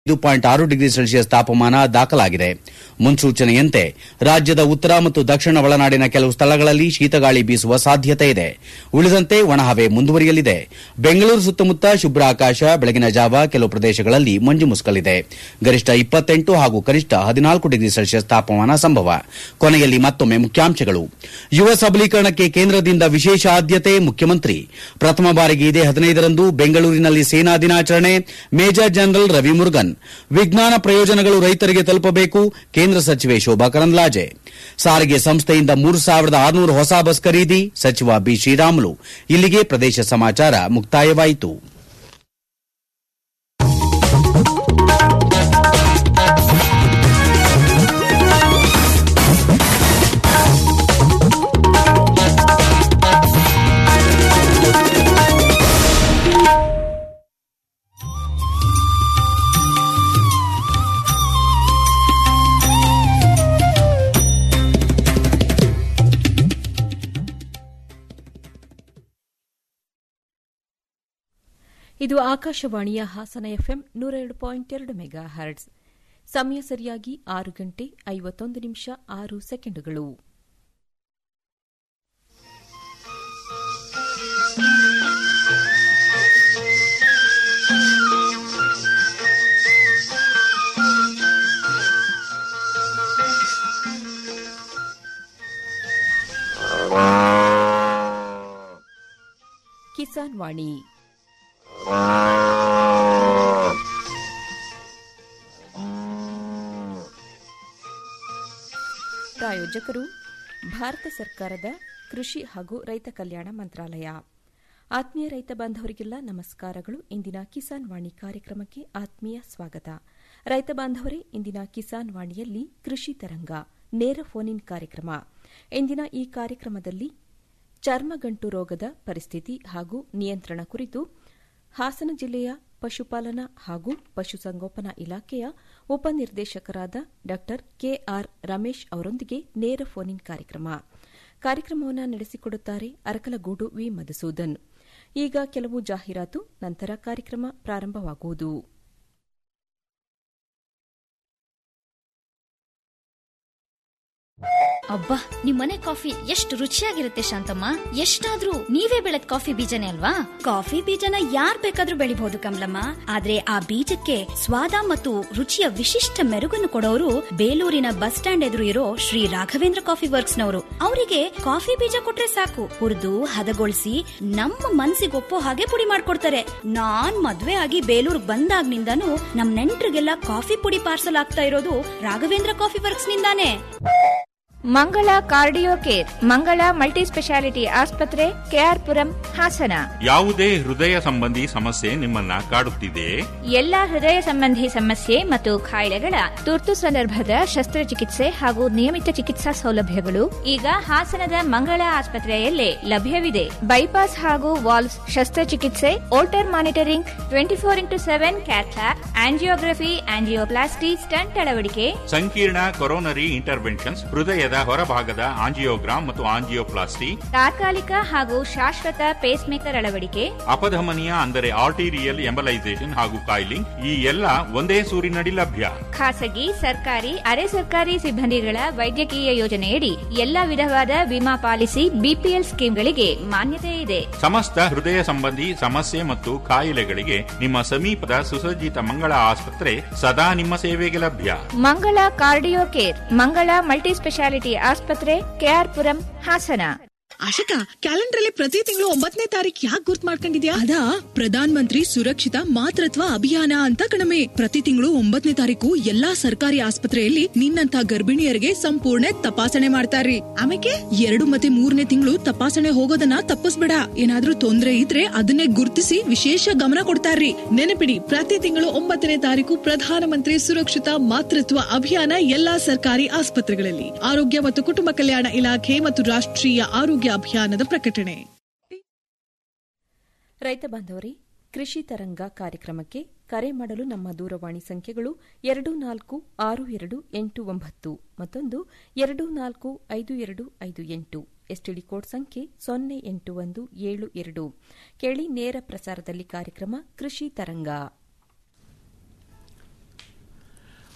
ಐದು ಪಾಯಿಂಟ್ ಆರು degree Celsius ತಾಪಮಾನ ದಾಖಲಾಗಿದೆ ಮುನ್ಸೂಚನೆಯಂತೆ ರಾಜ್ಯದ ಉತ್ತರ ಮತ್ತು ದಕ್ಷಿಣ ಒಳನಾಡಿನ ಕೆಲವು ಸ್ಥಳಗಳಲ್ಲಿ ಶೀತಗಾಳಿ ಬೀಸುವ ಸಾಧ್ಯತೆ ಇದೆ ಉಳಿದಂತೆ ಒಣಹವೆ ಮುಂದುವರಿಯಲಿದೆ ಬೆಂಗಳೂರು ಸುತ್ತಮುತ್ತ ಶುಭ್ರ ಆಕಾಶ ಬೆಳಗಿನ ಜಾವ ಕೆಲವು ಪ್ರದೇಶಗಳಲ್ಲಿ ಮಂಜು ಮುಸುಕಲಿದೆ ಗರಿಷ್ಠ ಇಪ್ಪತ್ತೆಂಟು ಹಾಗೂ ಕನಿಷ್ಠ ಹದಿನಾಲ್ಕು ಡಿಗ್ರಿ ಸೆಲ್ಸಿಯಸ್ ತಾಪಮಾನ ಸಂಭವ ಕೊನೆಯಲ್ಲಿ ಮತ್ತೊಮ್ಮೆ ಮುಖ್ಯಾಂಶಗಳು ಯುವ ಸಬಲೀಕರಣಕ್ಕೆ ಕೇಂದ್ರದಿಂದ ವಿಶೇಷ ಆದ್ಯತೆ ಮುಖ್ಯಮಂತ್ರಿ ಪ್ರಥಮ ಬಾರಿಗೆ ಇದೇ ಹದಿನೈದರಂದು ಬೆಂಗಳೂರಿನಲ್ಲಿ ಸೇನಾ ದಿನಾಚರಣೆ ಮೇಜರ್ ಜನರಲ್ ರವಿ ಮುರುಗನ್ ವಿಜ್ಞಾನ ಪ್ರಯೋಜನಗಳು ರೈತರಿಗೆ ತಲುಪಬೇಕು ಕೇಂದ್ರ ಸಚಿವೆ ಶೋಭಾ ಕರಂದ್ಲಾಜೆ ಸಾರಿಗೆ ಸಂಸ್ಥೆಯಿಂದ ಮೂರು ಸಾವಿರದ ಆರುನೂರು ಹೊಸ ಬಸ್ ಖರೀದಿ ಸಚಿವ ಬಿ ಶ್ರೀರಾಮುಲು ಇಲ್ಲಿಗೆ ಪ್ರದೇಶ ಸಮಾಚಾರ ಮುಕ್ತಾಯವಾಯಿತು ಇದು ಆಕಾಶವಾಣಿಯ ಹಾಸನ ಎಫ್ಎಂ ನೂರ ಎರಡು ಪಾಯಿಂಟ್ ಎರಡು ಮೆಗಾ ಹರ್ಟ್ಸ್ ಸಮಯ ಸರಿಯಾಗಿ ಆರು ಗಂಟೆ ಐವತ್ತೊಂದು ನಿಮಿಷ ಆರು ಸೆಕೆಂಡುಗಳು ಕಿಸಾನ್ ವಾಣಿ ಪ್ರಾಯೋಜಕರು ಭಾರತ ಸರ್ಕಾರದ ಕೃಷಿ ಹಾಗೂ ರೈತ ಕಲ್ಯಾಣ ಮಂತ್ರಾಲಯ ಆತ್ಮೀಯ ರೈತ ಬಾಂಧವರಿಗೆಲ್ಲ ನಮಸ್ಕಾರಗಳು ಇಂದಿನ ಕಿಸಾನ್ ವಾಣಿ ಕಾರ್ಯಕ್ರಮಕ್ಕೆ ಆತ್ಮೀಯ ಸ್ವಾಗತ ರೈತ ಬಾಂಧವರೇ ಇಂದಿನ ಕಿಸಾನ್ ವಾಣಿಯಲ್ಲಿ ಕೃಷಿ ತರಂಗ ನೇರ ಫೋನ್ ಇನ್ ಕಾರ್ಯಕ್ರಮ ಇಂದಿನ ಈ ಕಾರ್ಯಕ್ರಮದಲ್ಲಿ ಚರ್ಮಗಂಟು ರೋಗದ ಪರಿಸ್ಥಿತಿ ಹಾಗೂ ನಿಯಂತ್ರಣ ಕುರಿತು ಹಾಸನ ಜಿಲ್ಲೆಯ ಪಶುಪಾಲನಾ ಹಾಗೂ ಪಶುಸಂಗೋಪನಾ ಇಲಾಖೆಯ ಉಪನಿರ್ದೇಶಕರಾದ ಡಾ ಕೆಆರ್ ರಮೇಶ್ ಅವರೊಂದಿಗೆ ನೇರ ಫೋನ್ ಇನ್ ಕಾರ್ಯಕ್ರಮ ಕಾರ್ಯಕ್ರಮವನ್ನು ನಡೆಸಿಕೊಡುತ್ತಾರೆ ಅರಕಲಗೂಡು ವಿ ಮಧುಸೂದನ್ ಈಗ ಕೆಲವು ಜಾಹೀರಾತು ನಂತರ ಕಾರ್ಯಕ್ರಮ ಪ್ರಾರಂಭವಾಗುವುದು ಅಬ್ಬಾ ನಿಮ್ಮನೆ ಕಾಫಿ ಎಷ್ಟು ರುಚಿಯಾಗಿರುತ್ತೆ ಶಾಂತಮ್ಮ ಎಷ್ಟಾದ್ರೂ ನೀವೇ ಬೆಳೆದ ಕಾಫಿ ಬೀಜನೇ ಅಲ್ವಾ ಕಾಫಿ ಬೀಜನ ಯಾರ್ ಬೇಕಾದ್ರೂ ಬೆಳಿಬಹುದು ಕಮಲಮ್ಮ ಆದ್ರೆ ಆ ಬೀಜಕ್ಕೆ ಸ್ವಾದ ಮತ್ತು ರುಚಿಯ ವಿಶಿಷ್ಟ ಮೆರುಗನ್ನು ಕೊಡೋರು ಬೇಲೂರಿನ ಬಸ್ ಸ್ಟ್ಯಾಂಡ್ ಎದುರು ಇರೋ ಶ್ರೀ ರಾಘವೇಂದ್ರ ಕಾಫಿ ವರ್ಕ್ಸ್ ನವರು ಅವರಿಗೆ ಕಾಫಿ ಬೀಜ ಕೊಟ್ರೆ ಸಾಕು ಹುರಿದು ಹದಗೊಳಿಸಿ ನಮ್ಮ ಮನ್ಸಿಗೊಪ್ಪೋ ಹಾಗೆ ಪುಡಿ ಮಾಡ್ಕೊಡ್ತಾರೆ ನಾನ್ ಮದ್ವೆ ಆಗಿ ಬೇಲೂರ್ ಬಂದಾಗ್ನಿಂದಾನು ನಮ್ ನೆಂಟ್ರಿಗೆಲ್ಲ ಕಾಫಿ ಪುಡಿ ಪಾರ್ಸಲ್ ಆಗ್ತಾ ಇರೋದು ರಾಘವೇಂದ್ರ ಕಾಫಿ ವರ್ಕ್ಸ್ ನಿಂದಾನೇ Mangala cardio care Mangala multi speciality ಆಸ್ಪತ್ರೆ ಕೆಆರ್ಪುರಂ ಹಾಸನ ಯಾವುದೇ ಹೃದಯ ಸಂಬಂಧಿ ಸಮಸ್ಯೆ ನಿಮ್ಮನ್ನ ಕಾಡುತ್ತಿದೆ ಎಲ್ಲಾ ಹೃದಯ ಸಂಬಂಧಿ ಸಮಸ್ಯೆ ಮತ್ತು ಕಾಯಿಲೆಗಳ ತುರ್ತು ಸಂದರ್ಭದ ಶಸ್ತ್ರಚಿಕಿತ್ಸೆ ಹಾಗೂ ನಿಯಮಿತ ಚಿಕಿತ್ಸಾ ಸೌಲಭ್ಯಗಳು ಈಗ ಹಾಸನದ ಮಂಗಳ ಆಸ್ಪತ್ರೆಯಲ್ಲೇ ಲಭ್ಯವಿದೆ ಬೈಪಾಸ್ ಹಾಗೂ ವಾಲ್ವ್ಸ್ ಶಸ್ತ್ರಚಿಕಿತ್ಸೆ holter monitoring twenty four into seven cath lab angiography angioplasty stent ಅಳವಡಿಕೆ ಸಂಕೀರ್ಣ ಕೊರೋನರಿ ಇಂಟರ್ವೆನ್ಷನ್ಸ್ ಹೃದಯದ ಹೊರಭಾಗದ ಆಂಜಿಯೋಗ್ರಾಮ್ ಮತ್ತು ಆಂಜಿಯೋಪ್ಲಾಸ್ಟಿ ತಾತ್ಕಾಲಿಕ ಹಾಗೂ ಶಾಶ್ವತ ಪೇಸ್ ಮೇಕರ್ ಅಳವಡಿಕೆ ಅಪಧಮನಿಯ ಅಂದರೆ ಆರ್ಟಿರಿಯಲ್ ಎಂಬಲೈಸೇಷನ್ ಹಾಗೂ ಕಾಯಿಲಿಂಗ್ ಈ ಎಲ್ಲ ಒಂದೇ ಸೂರಿನಡಿ ಲಭ್ಯ ಖಾಸಗಿ ಸರ್ಕಾರಿ ಅರೆ ಸರ್ಕಾರಿ ಸಿಬ್ಬಂದಿಗಳ ವೈದ್ಯಕೀಯ ಯೋಜನೆಯಡಿ ಎಲ್ಲಾ ವಿಧವಾದ ವಿಮಾ ಪಾಲಿಸಿ ಬಿಪಿಎಲ್ ಸ್ಕೀಮ್ಗಳಿಗೆ ಮಾನ್ಯತೆ ಇದೆ ಸಮಸ್ತ ಹೃದಯ ಸಂಬಂಧಿ ಸಮಸ್ಯೆ ಮತ್ತು ಕಾಯಿಲೆಗಳಿಗೆ ನಿಮ್ಮ ಸಮೀಪದ ಸುಸಜ್ಜಿತ ಮಂಗಳ ಆಸ್ಪತ್ರೆ ಸದಾ ನಿಮ್ಮ ಸೇವೆಗೆ ಲಭ್ಯ Mangala cardio care Mangala multi speciality ಆಸ್ಪತ್ರೆ ಕೆಆರ್ಪುರಂ ಹಾಸನ ಆಶಿಕಾ ಕ್ಯಾಲೆಂಡರ್ ಅಲ್ಲಿ ಪ್ರತಿ ತಿಂಗಳು ಒಂಬತ್ತನೇ ತಾರೀಕು ಯಾಕೆ ಗುರ್ತ್ ಮಾಡ್ಕೊಂಡಿದ್ಯಾ ಅದಾ ಪ್ರಧಾನ್ ಮಂತ್ರಿ ಸುರಕ್ಷಿತ ಮಾತೃತ್ವ ಅಭಿಯಾನ ಅಂತ ಕಣಮೆ ಪ್ರತಿ ತಿಂಗಳು ಒಂಬತ್ತನೇ ತಾರೀಕು ಎಲ್ಲಾ ಸರ್ಕಾರಿ ಆಸ್ಪತ್ರೆಯಲ್ಲಿ ನಿನ್ನಂತ ಗರ್ಭಿಣಿಯರಿಗೆ ಸಂಪೂರ್ಣ ತಪಾಸಣೆ ಮಾಡ್ತಾರ್ರಿ ಆಮೇಲೆ ಎರಡು ಮತ್ತೆ ಮೂರನೇ ತಿಂಗಳು ತಪಾಸಣೆ ಹೋಗೋದನ್ನ ತಪ್ಪಿಸ್ಬೇಡ ಏನಾದ್ರೂ ತೊಂದ್ರೆ ಇದ್ರೆ ಅದನ್ನೇ ಗುರುತಿಸಿ ವಿಶೇಷ ಗಮನ ಕೊಡ್ತಾರ್ರಿ ನೆನಪಿಡಿ ಪ್ರತಿ ತಿಂಗಳು ಒಂಬತ್ತನೇ ತಾರೀಕು ಪ್ರಧಾನಮಂತ್ರಿ ಸುರಕ್ಷಿತ ಮಾತೃತ್ವ ಅಭಿಯಾನ ಎಲ್ಲಾ ಸರ್ಕಾರಿ ಆಸ್ಪತ್ರೆಗಳಲ್ಲಿ ಆರೋಗ್ಯ ಮತ್ತು ಕುಟುಂಬ ಕಲ್ಯಾಣ ಇಲಾಖೆ ಮತ್ತು ರಾಷ್ಟ್ರೀಯ ಆರೋಗ್ಯ ಅಭಿಯಾನದ ಪ್ರಕಟಣೆ ರೈತ ಬಾಂಧವರೇ ಕೃಷಿ ತರಂಗ ಕಾರ್ಯಕ್ರಮಕ್ಕೆ ಕರೆ ಮಾಡಲು ನಮ್ಮ ದೂರವಾಣಿ ಸಂಖ್ಯೆಗಳು ಎರಡು ನಾಲ್ಕು ಆರು ಎರಡು ಎಂಟು ಒಂಬತ್ತು ಮತ್ತೊಂದು ಎರಡು ನಾಲ್ಕು ಐದು ಎರಡು ಐದು ಎಂಟು ಎಸ್ಟಿಡಿ ಕೋಡ್ ಸಂಖ್ಯೆ ಸೊನ್ನೆ ಎಂಟು ಒಂದು ಏಳು ಎರಡು ಕೇಳಿ ನೇರ ಪ್ರಸಾರದಲ್ಲಿ ಕಾರ್ಯಕ್ರಮ ಕೃಷಿ ತರಂಗ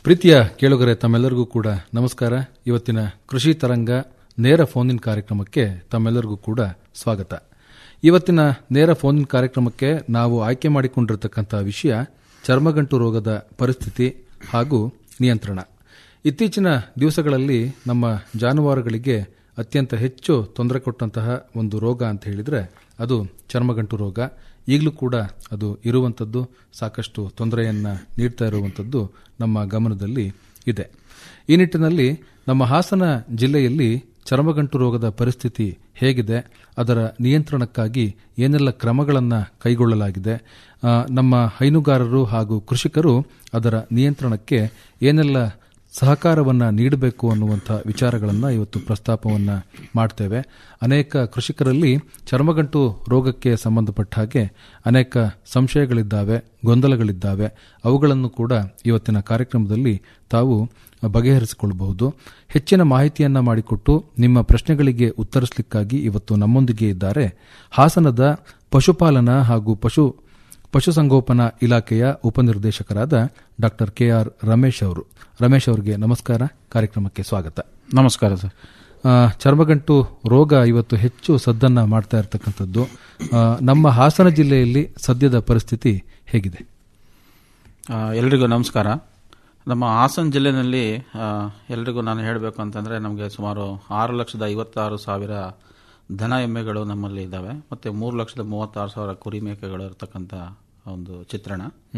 ಪ್ರೀತಿಯ ಕೇಳುಗರೆ ತಮ್ಮೆಲ್ಲರಿಗೂ ಕೂಡ ನಮಸ್ಕಾರ ಇವತ್ತಿನ ಕೃಷಿ ತರಂಗ ನೇರ ಫೋನ್ ಇನ್ ಕಾರ್ಯಕ್ರಮಕ್ಕೆ ತಮ್ಮೆಲ್ಲರಿಗೂ ಕೂಡ ಸ್ವಾಗತ ಇವತ್ತಿನ ನೇರ ಫೋನ್ ಇನ್ ಕಾರ್ಯಕ್ರಮಕ್ಕೆ ನಾವು ಆಯ್ಕೆ ಮಾಡಿಕೊಂಡಿರತಕ್ಕಂಥ ವಿಷಯ ಚರ್ಮಗಂಟು ರೋಗದ ಪರಿಸ್ಥಿತಿ ಹಾಗೂ ನಿಯಂತ್ರಣ ಇತ್ತೀಚಿನ ದಿವಸಗಳಲ್ಲಿ ನಮ್ಮ ಜಾನುವಾರುಗಳಿಗೆ ಅತ್ಯಂತ ಹೆಚ್ಚು ತೊಂದರೆ ಕೊಟ್ಟಂತಹ ಒಂದು ರೋಗ ಅಂತ ಹೇಳಿದ್ರೆ ಅದು ಚರ್ಮಗಂಟು ರೋಗ ಈಗಲೂ ಕೂಡ ಅದು ಇರುವಂಥದ್ದು ಸಾಕಷ್ಟು ತೊಂದರೆಯನ್ನು ನೀಡ್ತಾ ಇರುವಂಥದ್ದು ನಮ್ಮ ಗಮನದಲ್ಲಿ ಇದೆ ಈ ನಿಟ್ಟಿನಲ್ಲಿ ನಮ್ಮ ಹಾಸನ ಜಿಲ್ಲೆಯಲ್ಲಿ ಚರ್ಮಗಂಟು ರೋಗದ ಪರಿಸ್ಥಿತಿ ಹೇಗಿದೆ ಅದರ ನಿಯಂತ್ರಣಕ್ಕಾಗಿ ಏನೆಲ್ಲ ಕ್ರಮಗಳನ್ನು ಕೈಗೊಳ್ಳಲಾಗಿದೆ ಆ, ನಮ್ಮ ಹೈನುಗಾರರು ಹಾಗೂ ಕೃಷಿಕರು ಅದರ ನಿಯಂತ್ರಣಕ್ಕೆ ಏನೆಲ್ಲ ಸಹಕಾರವನ್ನು ನೀಡಬೇಕು ಅನ್ನುವಂಥ ವಿಚಾರಗಳನ್ನು ಇವತ್ತು ಪ್ರಸ್ತಾಪವನ್ನು ಮಾಡ್ತೇವೆ ಅನೇಕ ಕೃಷಿಕರಲ್ಲಿ ಚರ್ಮಗಂಟು ರೋಗಕ್ಕೆ ಸಂಬಂಧಪಟ್ಟ ಹಾಗೆ ಅನೇಕ ಸಂಶಯಗಳಿದ್ದಾವೆ ಗೊಂದಲಗಳಿದ್ದಾವೆ ಅವುಗಳನ್ನು ಕೂಡ ಇವತ್ತಿನ ಕಾರ್ಯಕ್ರಮದಲ್ಲಿ ತಾವು ಬಗೆಹರಿಸಿಕೊಳ್ಳಬಹುದು ಹೆಚ್ಚಿನ ಮಾಹಿತಿಯನ್ನ ಮಾಡಿಕೊಟ್ಟು ನಿಮ್ಮ ಪ್ರಶ್ನೆಗಳಿಗೆ ಉತ್ತರಿಸಲಿಕ್ಕಾಗಿ ಇವತ್ತು ನಮ್ಮೊಂದಿಗೆ ಇದ್ದಾರೆ ಹಾಸನದ ಪಶುಪಾಲನಾ ಹಾಗೂ ಪಶು ಪಶುಸಂಗೋಪನಾ ಇಲಾಖೆಯ ಉಪನಿರ್ದೇಶಕರಾದ ಡಾಕ್ಟರ್ ಕೆಆರ್ ರಮೇಶ್ ಅವರು ರಮೇಶ್ ಅವರಿಗೆ ನಮಸ್ಕಾರ ಕಾರ್ಯಕ್ರಮಕ್ಕೆ ಸ್ವಾಗತ ನಮಸ್ಕಾರ ಸರ್ ಆ, ಚರ್ಮಗಂಟು ರೋಗ ಇವತ್ತು ಹೆಚ್ಚು ಸದ್ದನ್ನ ಮಾಡ್ತಾ ಇರತಕ್ಕಂಥದ್ದು ಆ, ನಮ್ಮ ಹಾಸನ ಜಿಲ್ಲೆಯಲ್ಲಿ ಸದ್ಯದ ಪರಿಸ್ಥಿತಿ ಹೇಗಿದೆ ಆ, ಎಲ್ರಿಗೂ ನಮಸ್ಕಾರ ನಮ್ಮ ಹಾಸನ ಜಿಲ್ಲೆಯಲ್ಲಿ ಆ, ಎಲ್ರಿಗೂ ನಾನು ಹೇಳಬೇಕು ಅಂತಂದರೆ ನಮಗೆ ಸುಮಾರು ಆರು ಲಕ್ಷದ ಐವತ್ತಾರು ಸಾವಿರ ದನ ಎಮ್ಮೆಗಳು ನಮ್ಮಲ್ಲಿ ಇದ್ದಾವೆ ಮತ್ತು ಮೂರು ಲಕ್ಷದ ಮೂವತ್ತಾರು ಸಾವಿರ ಕುರಿ ಮೇಕೆಗಳು ಇರತಕ್ಕಂಥ ಒಂದು ಚಿತ್ರಣ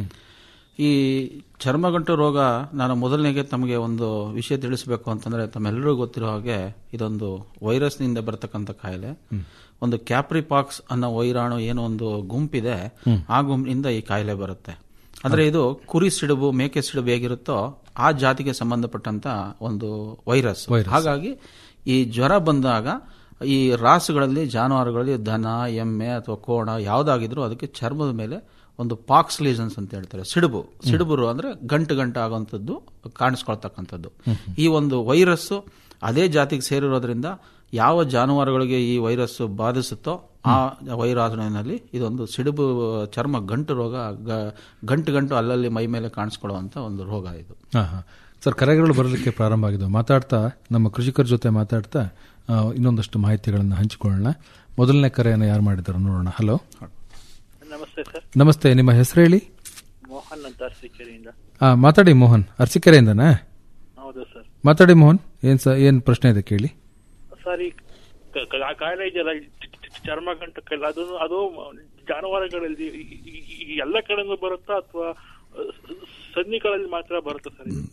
ಈ ಚರ್ಮಗಂಟು ರೋಗ ನಾನು ಮೊದಲನೇಗೆ ತಮಗೆ ಒಂದು ವಿಷಯ ತಿಳಿಸಬೇಕು ಅಂತಂದರೆ ತಮ್ಮೆಲ್ಲರಿಗೂ ಗೊತ್ತಿರೋ ಹಾಗೆ ಇದೊಂದು ವೈರಸ್ನಿಂದ ಬರತಕ್ಕಂಥ ಕಾಯಿಲೆ ಒಂದು ಕ್ಯಾಪ್ರಿಪಾಕ್ಸ್ ಅನ್ನೋ ವೈರಾಣು ಏನೋ ಒಂದು ಗುಂಪಿದೆ ಆ ಗುಂಪಿನಿಂದ ಈ ಕಾಯಿಲೆ ಬರುತ್ತೆ ಆದರೆ ಇದು ಕುರಿ ಸಿಡುಬು ಮೇಕೆ ಸಿಡುಬು ಹೇಗಿರುತ್ತೋ ಆ ಜಾತಿಗೆ ಸಂಬಂಧಪಟ್ಟಂತ ಒಂದು ವೈರಸ್ ಹಾಗಾಗಿ ಈ ಜ್ವರ ಬಂದಾಗ ಈ ರಾಸುಗಳಲ್ಲಿ ಜಾನುವಾರುಗಳಲ್ಲಿ ದನ ಎಮ್ಮೆ ಅಥವಾ ಕೋಣ ಯಾವುದಾಗಿದ್ರು ಅದಕ್ಕೆ ಚರ್ಮದ ಮೇಲೆ ಒಂದು ಪಾಕ್ಸ್ ಲೀಸನ್ಸ್ ಅಂತ ಹೇಳ್ತಾರೆ ಸಿಡುಬು ಸಿಡುಬುರು ಅಂದ್ರೆ ಗಂಟು ಗಂಟು ಆಗುವಂಥದ್ದು ಕಾಣಿಸ್ಕೊಳ್ತಕ್ಕಂಥದ್ದು ಈ ಒಂದು ವೈರಸ್ ಅದೇ ಜಾತಿಗೆ ಸೇರಿರೋದ್ರಿಂದ ಯಾವ ಜಾನುವಾರುಗಳಿಗೆ ಈ ವೈರಸ್ ಬಾಧಿಸುತ್ತೋ ಆ ವೈರಾಣುವಿನಲ್ಲಿ ಇದೊಂದು ಸಿಡುಬು ಚರ್ಮ ಗಂಟು ರೋಗ ಗ- ಗಂಟು ಗಂಟು ಅಲ್ಲಲ್ಲಿ ಮೈ ಮೇಲೆ ಕಾಣಿಸ್ಕೊಳ್ಳುವಂತ ಒಂದು ರೋಗ ಇದು ಹಾ ಹಾ ಸರ್ ಕರೆಗಳು ಬರಲಿಕ್ಕೆ ಪ್ರಾರಂಭ ಆಗಿದ್ದು ಮಾತಾಡ್ತಾ ನಮ್ಮ ಕೃಷಿಕರ ಜೊತೆ ಮಾತಾಡ್ತಾ ಆ, ಇನ್ನೊಂದಷ್ಟು ಮಾಹಿತಿಗಳನ್ನು ಹಂಚಿಕೊಳ್ಳೋಣ ಮೊದಲನೇ ಕರೆಯನ್ನು ಯಾರು ಮಾಡಿದ್ದಾರೆ ನೋಡೋಣ ಹಲೋ ನಮಸ್ತೆ ಸರ್ ನಮಸ್ತೆ ನಿಮ್ಮ ಹೆಸರು ಹೇಳಿ ಮೋಹನ್ ಅಂತ ಅರಸೀಕೆರೆಯಿಂದ ಆ, ಮಾತಾಡಿ ಮೋಹನ್ ಅರಸಿಕೆರೆಯಿಂದನಾ ಹೌದು ಸರ್ ಮಾತಾಡಿ ಮೋಹನ್ ಏನ್ ಸ ಏನ್ ಪ್ರಶ್ನೆ ಇದೆ ಕೇಳಿ ಸರ್ ಈ ಕ- ಕ- ಆ ಕಾಯಿಲೆ ಇದೆಯಲ್ಲ ಈ ಚ- ಚ- ಚರ್ಮ ಗಂಟು ಕಾಯಿಲೆ ಅದು ಅದು ಜಾನುವಾರುಗಳಲ್ಲಿ ಈ- ಈ- ಈ ಎಲ್ಲ ಕಡೆನೂ ಬರುತ್ತಾ ಅಥವಾ ಸನ್ನಿಗಳಲ್ಲಿ ಮಾತ್ರ ಬರುತ್ತಾ ಸರ್ ಇದು?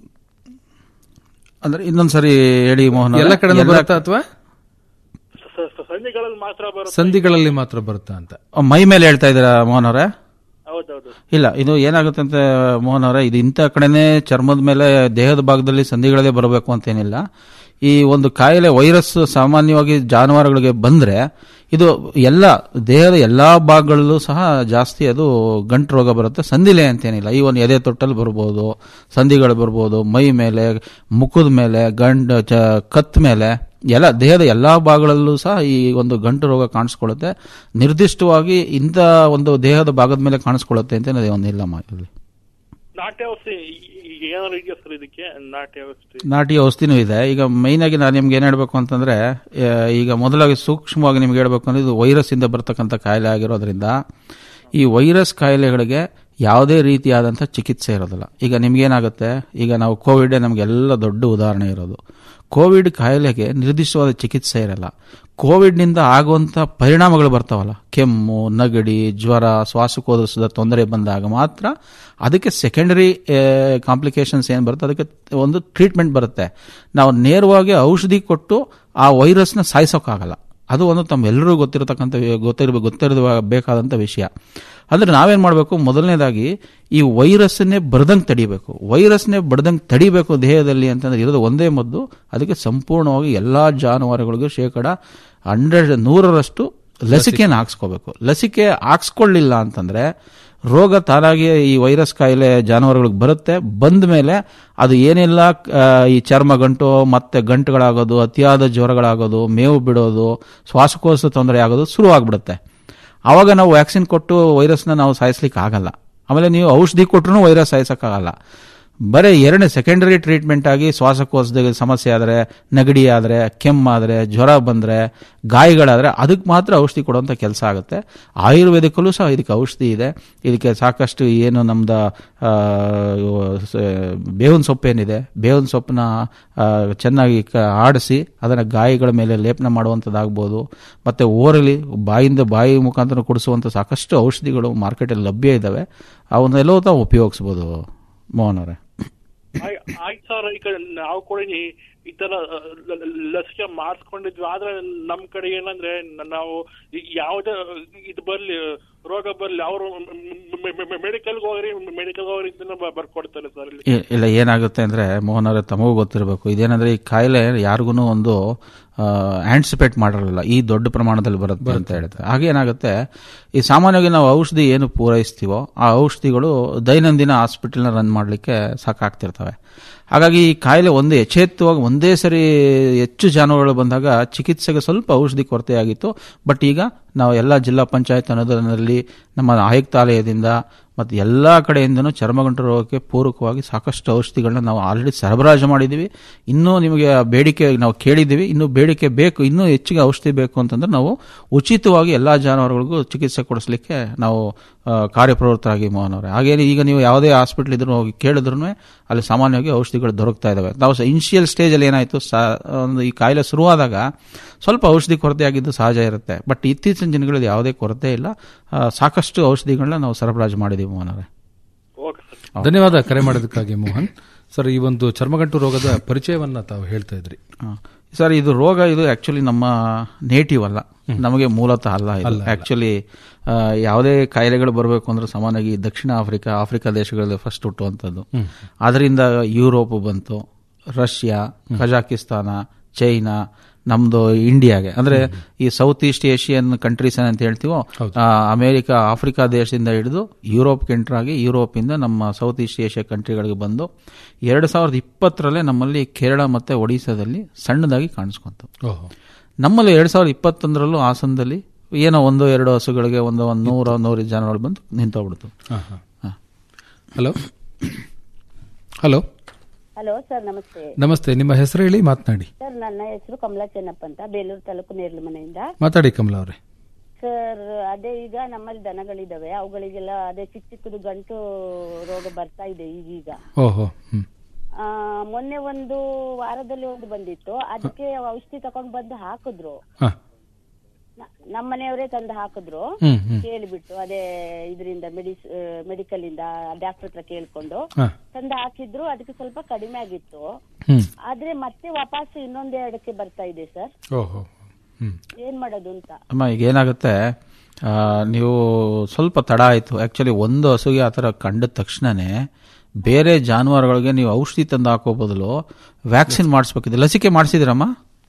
ಅಂದ್ರೆ ಇನ್ನೊಂದ್ಸರಿ ಹೇಳಿ ಮೋಹನ್ ಅವರೇ. ಎಲ್ಲ ಕಡೆ ಎಲ್ಲ- ಬರುತ್ತಾ ಅಥವಾ ಸ- ಸ- ಸನ್ನಿಗಳಲ್ಲಿ ಮಾತ್ರ ಬರುತ್ತಾ ಸಂಧಿಗಳಲ್ಲಿ ಮಾತ್ರ ಬರುತ್ತಾ ಅಂತ ಮೈ ಮೇಲೆ ಹೇಳ್ತಾ ಇದ್ದೀರಾ ಮೋಹನ್ ಅವರೇ ಹೌದೌದು ಇಲ್ಲ ಇದು ಏನಾಗುತ್ತೆ ಅಂತ ಮೋಹನ್ ಅವರೇ ಇದು ಇಂಥ ಕಡೆನೇ ಚರ್ಮದ ಮೇಲೆ ದೇಹದ ಭಾಗದಲ್ಲಿ ಸಂಧಿಗಳೇ ಬರಬೇಕು ಅಂತೇನಿಲ್ಲ ಈ ಒಂದು ಕಾಯಿಲೆ ವೈರಸ್ ಸಾಮಾನ್ಯವಾಗಿ ಜಾನುವಾರುಗಳಿಗೆ ಬಂದ್ರೆ ಇದು ಎಲ್ಲ ದೇಹದ ಎಲ್ಲಾ ಭಾಗಗಳಲ್ಲೂ ಸಹ ಜಾಸ್ತಿ ಅದು ಗಂಟು ರೋಗ ಬರುತ್ತೆ ಸಂಧಿಲೆ ಅಂತೇನಿಲ್ಲ ಈ ಒಂದು ಎದೆ ತೊಟ್ಟಲ್ಲಿ ಬರ್ಬೋದು ಸಂಧಿಗಳು ಬರ್ಬೋದು ಮೈ ಮೇಲೆ ಮುಖದ ಮೇಲೆ ಗಂಡ ಚ ಕತ್ ಮೇಲೆ ಎಲ್ಲ ದೇಹದ ಎಲ್ಲಾ ಭಾಗಗಳಲ್ಲೂ ಸಹ ಈ ಒಂದು ಗಂಟು ರೋಗ ಕಾಣಿಸ್ಕೊಳ್ಳುತ್ತೆ ನಿರ್ದಿಷ್ಟವಾಗಿ ಇಂಥ ಒಂದು ದೇಹದ ಭಾಗದ ಮೇಲೆ ಕಾಣಿಸ್ಕೊಳ್ಳುತ್ತೆ ಅಂತ ಒಂದು ಇಲ್ಲ ಮಾಹಿತಿ ನಾಟ್ಯ ಔಷಧಿ ಈ- ಈ ಏನಾದ್ರು ಇದೆಯಾ ಸರ್ ಇದಕ್ಕೆ ನಾಟ್ಯ ಔಷಧಿ ನಾಟಿ ಔಷಧಿನೂ ಇದೆ ಈಗ ಮೈನ್ ಆಗಿ ನಾನು ನಿಮ್ಗೆ ಏನ್ ಹೇಳ್ಬೇಕು ಅಂತಂದ್ರೆ ಆ, ಈಗ ಮೊದಲಾಗಿ ಸೂಕ್ಷ್ಮವಾಗಿ ನಿಮ್ಗೆ ಹೇಳ್ಬೇಕು ಅಂದ್ರೆ ಇದು ವೈರಸ್ ಇಂದ ಬರ್ತಕ್ಕಂಥ ಕಾಯಿಲೆ ಆಗಿರೋದ್ರಿಂದ ಈ ವೈರಸ್ ಕಾಯಿಲೆಗಳಿಗೆ ಯಾವುದೇ ರೀತಿಯಾದಂಥ ಚಿಕಿತ್ಸೆ ಇರೋದಿಲ್ಲ ಈಗ ನಿಮ್ಗೇನಾಗುತ್ತೆ ಈಗ ನಾವು ಕೋವಿಡ್ ನಮಗೆಲ್ಲ ದೊಡ್ಡ ಉದಾಹರಣೆ ಇರೋದು ಕೋವಿಡ್ ಕಾಯಿಲೆಗೆ ನಿರ್ದಿಷ್ಟವಾದ ಚಿಕಿತ್ಸೆ ಇರಲ್ಲ ಕೋವಿಡ್ನಿಂದ ಆಗುವಂಥ ಪರಿಣಾಮಗಳು ಬರ್ತಾವಲ್ಲ ಕೆಮ್ಮು ನಗಡಿ ಜ್ವರ ಶ್ವಾಸಕೋಶದ ತೊಂದರೆ ಬಂದಾಗ ಮಾತ್ರ ಅದಕ್ಕೆ ಸೆಕೆಂಡರಿ ಕಾಂಪ್ಲಿಕೇಶನ್ಸ್ ಏನು ಬರುತ್ತೆ ಅದಕ್ಕೆ ಒಂದು ಟ್ರೀಟ್ಮೆಂಟ್ ಬರುತ್ತೆ ನಾವು ನೇರವಾಗಿ ಔಷಧಿ ಕೊಟ್ಟು ಆ ವೈರಸ್ನ ಸಾಯಿಸೋಕ್ಕಾಗಲ್ಲ ಅದು ಒಂದು ತಮ್ಮೆಲ್ಲರೂ ಗೊತ್ತಿರತಕ್ಕಂಥ ಗೊತ್ತಿರ ಗೊತ್ತಿರುವ ಬೇಕಾದಂಥ ವಿಷಯ ಅಂದ್ರೆ ನಾವೇನ್ ಮಾಡಬೇಕು ಮೊದಲನೇದಾಗಿ ಈ ವೈರಸ್ಸನ್ನೇ ಬಡ್ದಂಗೆ ತಡಿಬೇಕು ವೈರಸ್ನೇ ಬಡ್ದಂಗೆ ತಡಿಬೇಕು ದೇಹದಲ್ಲಿ ಅಂತಂದ್ರೆ ಇರೋದು ಒಂದೇ ಮದ್ದು ಅದಕ್ಕೆ ಸಂಪೂರ್ಣವಾಗಿ ಎಲ್ಲಾ ಜಾನುವಾರುಗಳಿಗೂ ಶೇಕಡ ಹಂಡ್ರೆಡ್ ನೂರರಷ್ಟು ಲಸಿಕೆಯನ್ನು ಹಾಕ್ಸ್ಕೋಬೇಕು ಲಸಿಕೆ ಹಾಕ್ಸ್ಕೊಳ್ಳಿಲ್ಲ ಅಂತಂದ್ರೆ ರೋಗ ತಾನಾಗಿ ಈ ವೈರಸ್ ಕಾಯಿಲೆ ಜಾನುವಾರುಗಳಿಗೆ ಬರುತ್ತೆ ಬಂದ ಮೇಲೆ ಅದು ಏನೆಲ್ಲ ಆ, ಈ ಚರ್ಮ ಗಂಟು ಮತ್ತೆ ಗಂಟುಗಳಾಗೋದು ಅತಿಯಾದ ಜ್ವರಗಳಾಗೋದು ಮೇವು ಬಿಡೋದು ಶ್ವಾಸಕೋಶ ತೊಂದರೆ ಆಗೋದು ಶುರು ಆಗ್ಬಿಡುತ್ತೆ ಆವಾಗ ನಾವು ವ್ಯಾಕ್ಸಿನ್ ಕೊಟ್ಟು ವೈರಸ್ನ ನಾವು ಸಾಯಿಸ್ಲಿಕ್ಕೆ ಆಗಲ್ಲ ಆಮೇಲೆ ನೀವು ಔಷಧಿ ಕೊಟ್ಟರು ವೈರಸ್ ಸಾಯಿಸೋಕ್ಕಾಗಲ್ಲ ಬರೀ ಎರಡನೇ ಸೆಕೆಂಡರಿ ಟ್ರೀಟ್ಮೆಂಟ್ ಆಗಿ ಶ್ವಾಸಕೋಶದ ಸಮಸ್ಯೆ ಆದರೆ ನೆಗಡಿ ಆದರೆ ಕೆಮ್ಮಾದರೆ ಜ್ವರ ಬಂದರೆ ಗಾಯಗಳಾದರೆ ಅದಕ್ಕೆ ಮಾತ್ರ ಔಷಧಿ ಕೊಡುವಂಥ ಕೆಲಸ ಆಗುತ್ತೆ ಆಯುರ್ವೇದಿಕಲ್ಲೂ ಸಹ ಇದಕ್ಕೆ ಔಷಧಿ ಇದೆ ಇದಕ್ಕೆ ಸಾಕಷ್ಟು ಏನು ನಮ್ದು ಆ, ಸ- ಬೇವಿನ ಸೊಪ್ಪೇನಿದೆ ಬೇವಿನ ಸೊಪ್ಪನ್ನ ಆ, ಚೆನ್ನಾಗಿ ಕ- ಆಡಿಸಿ ಅದನ್ನು ಗಾಯಗಳ ಮೇಲೆ ಲೇಪನ ಮಾಡುವಂಥದ್ದಾಗ್ಬೋದು ಮತ್ತು ಓರಲಿ ಬಾಯಿಂದ ಬಾಯಿ ಮುಖಾಂತರ ಕುಡಿಸುವಂಥ ಸಾಕಷ್ಟು ಔಷಧಿಗಳು ಮಾರ್ಕೆಟಲ್ಲಿ ಲಭ್ಯ ಇದ್ದಾವೆ ಅವನ್ನೆಲ್ಲವೂ ತಾವು ಉಪಯೋಗಿಸ್ಬೋದು ಮೋಹನ್ ಅವರೇ ಆಯ್- ಆಯ್ತು ಸರ್ ಈಗ ನಾವು ಕೂಡ ಈ- ಈ ತರ ಅ, ಲ- ಲ- ಲಸಿಕೆ ಮಾಡಿಸ್ಕೊಂಡಿದ್ವಿ ಆದ್ರೆ ನಮ್ ಕಡೆ ಏನಂದ್ರೆ ನ- ನಾವು ಈ- ಯಾವುದೇ ಇದು ಬರ್ಲಿ ರೋಗ ಬರ್ಲಿ ಅವರು ಮೆಡಿಕಲ್ಗೆ ಹೋಗ್ರಿ ಮೆಡಿಕಲ್ ಹೋಗ್ರಿ ಅಂತ ಬರ್ಕೊಡ್ತಾರೆ ಸರ್ ಇಲ್ಲಿ ಇ- ಇಲ್ಲ ಏನಾಗುತ್ತೆ ಅಂದರೆ ಮೋಹನ್ ಅವರೇ ತಮಗೂ ಗೊತ್ತಿರಬೇಕು ಇದೇನಂದ್ರೆ ಈ ಕಾಯಿಲೆ ಯಾರಿಗೂ ಒಂದು ಆಂಟಿಸಿಪೇಟ್ ಮಾಡಿರಲಿಲ್ಲ ಈ ದೊಡ್ಡ ಪ್ರಮಾಣದಲ್ಲಿ ಬರುತ್ತೆ ಅಂತ ಹೇಳ್ತಾರೆ ಹಾಗೆ ಏನಾಗುತ್ತೆ ಈ ಸಾಮಾನ್ಯವಾಗಿ ನಾವು ಔಷಧಿ ಏನು ಪೂರೈಸ್ತೀವೋ ಆ ಔಷಧಿಗಳು ದೈನಂದಿನ ಹಾಸ್ಪಿಟಲ್ನ ರನ್ ಮಾಡಲಿಕ್ಕೆ ಸಾಕಾಗ್ತಿರ್ತವೆ ಹಾಗಾಗಿ ಈ ಕಾಯಿಲೆ ಒಂದೇ ಯಥೇಚ್ಛವಾಗಿ ಒಂದೇ ಸರಿ ಹೆಚ್ಚು ಜಾನುವಾರುಗಳು ಬಂದಾಗ ಚಿಕಿತ್ಸೆಗೆ ಸ್ವಲ್ಪ ಔಷಧಿ ಕೊರತೆಯಾಗಿತ್ತು ಬಟ್ ಈಗ ನಾವು ಎಲ್ಲ ಜಿಲ್ಲಾ ಪಂಚಾಯತ್ ಅನುದಾನದಲ್ಲಿ ನಮ್ಮ ಆಯುಕ್ತಾಲಯದಿಂದ ಮತ್ತು ಎಲ್ಲ ಕಡೆಯಿಂದನೂ ಚರ್ಮಗಂಟು ರೋಗಕ್ಕೆ ಪೂರಕವಾಗಿ ಸಾಕಷ್ಟು ಔಷಧಿಗಳನ್ನ ನಾವು ಆಲ್ರೆಡಿ ಸರಬರಾಜು ಮಾಡಿದ್ದೀವಿ ಇನ್ನೂ ನಿಮಗೆ ಆ ಬೇಡಿಕೆ ನಾವು ಕೇಳಿದ್ದೀವಿ ಇನ್ನೂ ಬೇಡಿಕೆ ಬೇಕು ಇನ್ನೂ ಹೆಚ್ಚಿಗೆ ಔಷಧಿ ಬೇಕು ಅಂತಂದ್ರೆ ನಾವು ಉಚಿತವಾಗಿ ಎಲ್ಲ ಜಾನುವಾರುಗಳಿಗೂ ಚಿಕಿತ್ಸೆ ಕೊಡಿಸ್ಲಿಕ್ಕೆ ನಾವು ಆ, ಕಾರ್ಯಪ್ರವೃತ್ತರಾಗಿ ಮೋಹನ್ ಅವರೇ ಹಾಗೇನೆ ಈಗ ನೀವು ಯಾವುದೇ ಹಾಸ್ಪಿಟ್ಲ್ ಇದ್ರೂ ಹೋಗಿ ಕೇಳಿದ್ರು ಅಲ್ಲಿ ಸಾಮಾನ್ಯವಾಗಿ ಔಷಧಿಗಳು ದೊರಕ್ತಾ ಇದ್ದಾವೆ ನಾವು ಇನಿಷಿಯಲ್ ಸ್ಟೇಜಲ್ಲಿ ಏನಾಯಿತು ಒಂದು ಈ ಕಾಯಿಲೆ ಶುರುವಾದಾಗ ಸ್ವಲ್ಪ ಔಷಧಿ ಕೊರತೆ ಆಗಿದ್ದು ಸಹಜ ಇರುತ್ತೆ ಬಟ್ ಇತ್ತೀಚಿನ ದಿನಗಳಲ್ಲಿ ಯಾವುದೇ ಕೊರತೆ ಇಲ್ಲ ಆ, ಸಾಕಷ್ಟು ಔಷಧಿಗಳನ್ನ ನಾವು ಸರಬರಾಜು ಮಾಡಿದ್ದೀವಿ ಮೋಹನ್ ಅವರೇ ಧನ್ಯವಾದ ಕರೆ ಮಾಡೋದಕ್ಕಾಗಿ ಮೋಹನ್ ಸರ್ ಈ ಒಂದು ಚರ್ಮಗಂಟು ರೋಗದ ಪರಿಚಯವನ್ನ ತಾವು ಹೇಳ್ತಾ ಇದ್ರಿ ಆ, ಸರ್ ಇದು ರೋಗ ಇದು ಆಕ್ಚುಲಿ ನಮ್ಮ ನೇಟಿವ್ ಅಲ್ಲ ನಮಗೆ ಮೂಲತಃ ಅಲ್ಲ ಇದು ಆಕ್ಚುಲಿ ಯಾವುದೇ ಕಾಯಿಲೆಗಳು ಬರಬೇಕು ಅಂದ್ರೆ ಸಾಮಾನ್ಯವಾಗಿ ದಕ್ಷಿಣ ಆಫ್ರಿಕಾ ಆಫ್ರಿಕಾ ದೇಶಗಳಲ್ಲಿ ಫಸ್ಟ್ ಹುಟ್ಟುವಂಥದ್ದು ಅದರಿಂದ ಯುರೋಪ್ ಬಂತು ರಷ್ಯಾ ಕಜಾಕಿಸ್ತಾನ ಚೈನಾ ನಮ್ದು ಇಂಡಿಯಾಗೆ ಅಂದ್ರೆ ಈ ಸೌತ್ ಈಸ್ಟ್ ಏಷಿಯನ್ ಕಂಟ್ರೀಸ್ ಅಂತ ಹೇಳ್ತೀವೋ ಆ, ಅಮೆರಿಕ ಆಫ್ರಿಕಾ ದೇಶದಿಂದ ಹಿಡಿದು ಯುರೋಪ್ಗೆ ಎಂಟರ್ ಆಗಿ ಯುರೋಪಿಂದ ನಮ್ಮ ಸೌತ್ ಈಸ್ಟ್ ಏಷ್ಯಾ ಕಂಟ್ರಿಗಳಿಗೆ ಬಂದು ಎರಡು ಸಾವಿರದ ಇಪ್ಪತ್ತರಲ್ಲೇ ನಮ್ಮಲ್ಲಿ ಕೇರಳ ಮತ್ತೆ ಒಡಿಶಾದಲ್ಲಿ ಸಣ್ಣದಾಗಿ ಕಾಣಿಸ್ಕೊಂತು ಓಹೋ ನಮ್ಮಲ್ಲಿ ಎರಡ್ ಸಾವಿರದ ಇಪ್ಪತ್ತೊಂದರಲ್ಲೂ ಹಾಸನದಲ್ಲಿ ಏನೋ ಒಂದು ಎರಡು ಹಸುಗಳಿಗೆ ಒಂದು ಒಂದು ನೂರ ನೂರು ಜನಗಳು ಬಂದು ನಿಂತೋಗ್ಬಿಡ್ತು hello hello hello sir namaste namaste ನಿಮ್ಮ ಹೆಸರು ಹೇಳಿ ಮಾತನಾಡಿ ಸರ್ ನನ್ನ ಹೆಸರು ಕಮಲಾ ಚೆನ್ನಪ್ಪ ಅಂತ ಬೇಲೂರು ತಾಲೂಕು ನೇರ್ಲು ಮನೆಯಿಂದ ಮಾತಾಡಿ ಕಮಲಾ ಅವರೇ ಸರ್ ಅದೇ ಈಗ ನಮ್ಮಲ್ಲಿ ದನಗಳಿದಾವೆ ಅವುಗಳಿಗೆಲ್ಲ ಅದೇ ಚಿಕ್ಕ ಚಿಕ್ಕದು ಗಂಟು ರೋಗ ಬರ್ತಾ ಇದೆ ಈಗೀಗ ಓಹೋ ಹ್ಮ್ ಆ, ಮೊನ್ನೆ ಒಂದು ವಾರದಲ್ಲಿ ಒಂದು ಬಂದಿತ್ತು ಅದಕ್ಕೆ ಔಷಧಿ ತಕೊಂಡ್ ಬಂದು ಹಾಕಿದ್ರು ಹಾ. ನ- ನಮ್ಮ ಮನೆಯವರೇ ತಂದು ಹಾಕಿದ್ರು ಹ್ಮ್, ಹ್ಮ್. ಕೇಳಿಬಿಟ್ಟು ಅದೇ ಇದರಿಂದ ಮೆಡಿಸ್ ಮೆಡಿಕಲ್ ಇಂದ ಡಾಕ್ಟರ್ ಹತ್ರ ಕೇಳ್ಕೊಂಡು ಹಾ. ತಂದು ಹಾಕಿದ್ರು ಅದಕ್ಕೆ ಸ್ವಲ್ಪ ಕಡಿಮೆ ಆಗಿತ್ತು ಹ್ಮ್. ಆದ್ರೆ ಮತ್ತೆ ವಾಪಸ್ ಇನ್ನೊಂದೆರಡಕ್ಕೆ ಬರ್ತಾ ಇದೆ ಸರ್ ಓಹೋ ಹ್ಮ್ ಏನ್ ಮಾಡೋದು ಅಂತ ಅಮ್ಮ ಈಗ ಏನಾಗುತ್ತೆ ಆ, ನೀವು ಸ್ವಲ್ಪ ತಡ ಆಯಿತು ಆ್ಯಕ್ಚುಲಿ ಒಂದು ಹಸುಗೆ ಆ ಥರ ಕಂಡ ತಕ್ಷಣನೇ ಬೇರೆ ಜಾನುವಾರುಗಳಿಗೆ ನೀವು ಔಷಧಿ ತಂದು ಹಾಕೋ ಬದಲು ವ್ಯಾಕ್ಸಿನ್ ಮಾಡಿಸ್ಬೇಕಿದೆ ಲಸಿಕೆ ಮಾಡಿಸಿದ್ರಮ್ಮ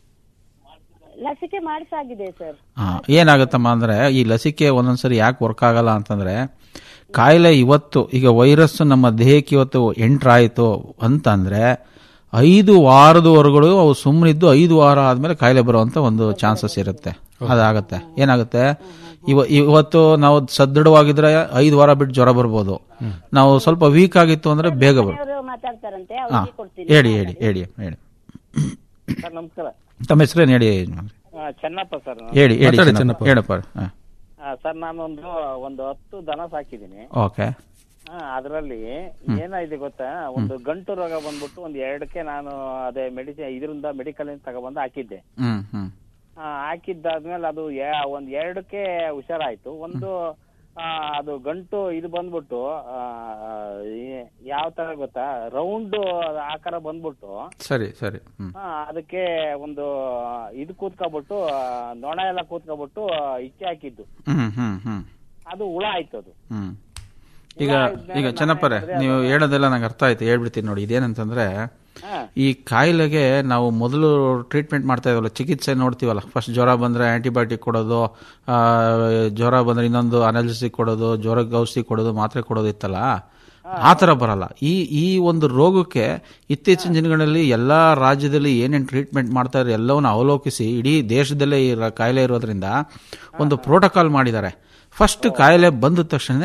ಲಸಿಕೆ ಮಾಡಿಸಾಗಿದೆ ಸರ್ ಹಾ, ಏನಾಗುತ್ತಮ್ಮ ಅಂದ್ರೆ ಈ ಲಸಿಕೆ ಒಂದೊಂದ್ಸರಿ ಯಾಕೆ ವರ್ಕ್ ಆಗಲ್ಲ ಅಂತಂದ್ರೆ ಕಾಯಿಲೆ ಇವತ್ತು ಈಗ ವೈರಸ್ ನಮ್ಮ ದೇಹಕ್ಕೆ ಇವತ್ತು ಎಂಟ್ರ್ ಆಯಿತು ಅಂತಂದ್ರೆ ಐದು ವಾರದವರೆಗಳು ಅವು ಸುಮ್ಮನಿದ್ದು ಐದು ವಾರ ಆದ್ಮೇಲೆ ಕಾಯಿಲೆ ಬರುವಂತ ಒಂದು ಚಾನ್ಸಸ್ ಇರುತ್ತೆ ಅದಾಗತ್ತೆ ಏನಾಗುತ್ತೆ ಇವ ಇವತ್ತು ನಾವು ಸದೃಢವಾಗಿದ್ರೆ ಐದು ವಾರ ಬಿಟ್ಟು ಜ್ವರ ಬರ್ಬೋದು ನಾವು ಸ್ವಲ್ಪ ವೀಕ್ ಆಗಿತ್ತು ಅಂದ್ರೆ ಬೇಗ ಬರ್ ಅವರು ಮಾತಾಡ್ತಾರಂತೆ ಹಾ ಅವ್ರಿಗೆ ಕೊಡ್ತೀನಿ ಹೇಳಿ ಹೇಳಿ ಹೇಳಿ ಹೇಳಿ ಸರ್ ನಮಸ್ಕಾರ ತಮ್ಮ ಹೆಸರೇನು ಹೇಳಿ ಆ, ಚೆನ್ನಪ್ಪ ಸರ್ ನಾನು. ಹೇಳಿ ಹೇಳಿ ಮಾತಾಡಿ ಚೆನ್ನಪ್ಪ. ಚೆನ್ನಪ್ಪ. ಹೇಳಪ್ಪ ಹಾ. ಆ, ಸರ್ ನಾನೊಂದು ಒಂದು ಹತ್ತು ದನ ಸಾಕಿದ್ದೀನಿ ಓಕೆ ಅದರಲ್ಲಿ ಏನಾಯ್ತು ಗೊತ್ತಾ ಒಂದು ಗಂಟು ರೋಗ ಬಂದ್ಬಿಟ್ಟು ಒಂದು ಎರಡಕ್ಕೆ ನಾನು ಅದೇ ಮೆಡಿಸಿನ್ ಇದರಿಂದ ಮೆಡಿಕಲ್ ಇಂದ ತಗೊಬಂದು ಹಾಕಿದ್ದೆ ಹ್ಮ್ ಹ್ಮ್ ಆ, ಹಾಕಿದ್ದಾದ್ಮೇಲೆ ಅದು ಯಾ- ಒಂದ್ ಎರಡಕ್ಕೆ ಹುಷಾರಾಯ್ತು ಒಂದು ಆ, ಅದು ಗಂಟು ಇದು ಬಂದ್ಬಿಟ್ಟು ಆ, ಈ- ಯಾವ ತರ ಗೊತ್ತಾ ರೌಂಡ್ ಆಕಾರ ಬಂದ್ಬಿಟ್ಟು ಸರಿ ಸರಿ ಹ್ಮ್ ಆ, ಅದಕ್ಕೆ ಒಂದು ಇದು ಕೂತ್ಕೊಬಿಟ್ಟು ಆ, ನೊಣ ಎಲ್ಲ ಕೂತ್ಕೊಬಿಟ್ಟು ಇಚ್ಚೆ ಹಾಕಿದ್ದು ಹ್ಮ್ ಹ್ಮ್ ಹ್ಮ್ ಅದು ಹುಳ ಆಯ್ತು ಅದು ಹ್ಮ್ ಈಗ ಈಗ ಚೆನ್ನಪ್ಪರೇ ನೀವು ಹೇಳೋದೆಲ್ಲ ನಂಗೆ ಅರ್ಥ ಆಯ್ತು ಹೇಳ್ಬಿಡ್ತೀನಿ ನೋಡಿ ಇದೇನಂತಂದ್ರೆ ಈ ಕಾಯಿಲೆಗೆ ನಾವು ಮೊದಲು ಟ್ರೀಟ್ಮೆಂಟ್ ಮಾಡ್ತಾ ಇದ್ವಲ್ಲ ಚಿಕಿತ್ಸೆ ನೋಡ್ತೀವಲ್ಲ ಫಸ್ಟ್ ಜ್ವರ ಬಂದ್ರೆ ಆಂಟಿಬಯೋಟಿಕ್ ಕೊಡೋದು ಆ, ಜ್ವರ ಬಂದ್ರೆ ಇನ್ನೊಂದು ಅನಾಲಿಸಿಕ್ ಕೊಡೋದು ಜ್ವರಕ್ಕೆ ಔಷಧಿ ಕೊಡೋದು ಮಾತ್ರೆ ಕೊಡೋದು ಇತ್ತಲ್ಲ ಆ ಥರ ಬರಲ್ಲ ಈ ಈ ಒಂದು ರೋಗಕ್ಕೆ ಇತ್ತೀಚಿನ ದಿನಗಳಲ್ಲಿ ಎಲ್ಲಾ ರಾಜ್ಯದಲ್ಲಿ ಏನೇನು ಟ್ರೀಟ್ಮೆಂಟ್ ಮಾಡ್ತಾ ಇದ್ದಾರೆ ಎಲ್ಲವನ್ನು ಅವಲೋಕಿಸಿ ಇಡೀ ದೇಶದಲ್ಲೇ ಈ ರ- ಕಾಯಿಲೆ ಇರೋದ್ರಿಂದ ಒಂದು ಪ್ರೋಟೋಕಾಲ್ ಮಾಡಿದ್ದಾರೆ ಫಸ್ಟ್ ಕಾಯಿಲೆ ಬಂದ ತಕ್ಷಣ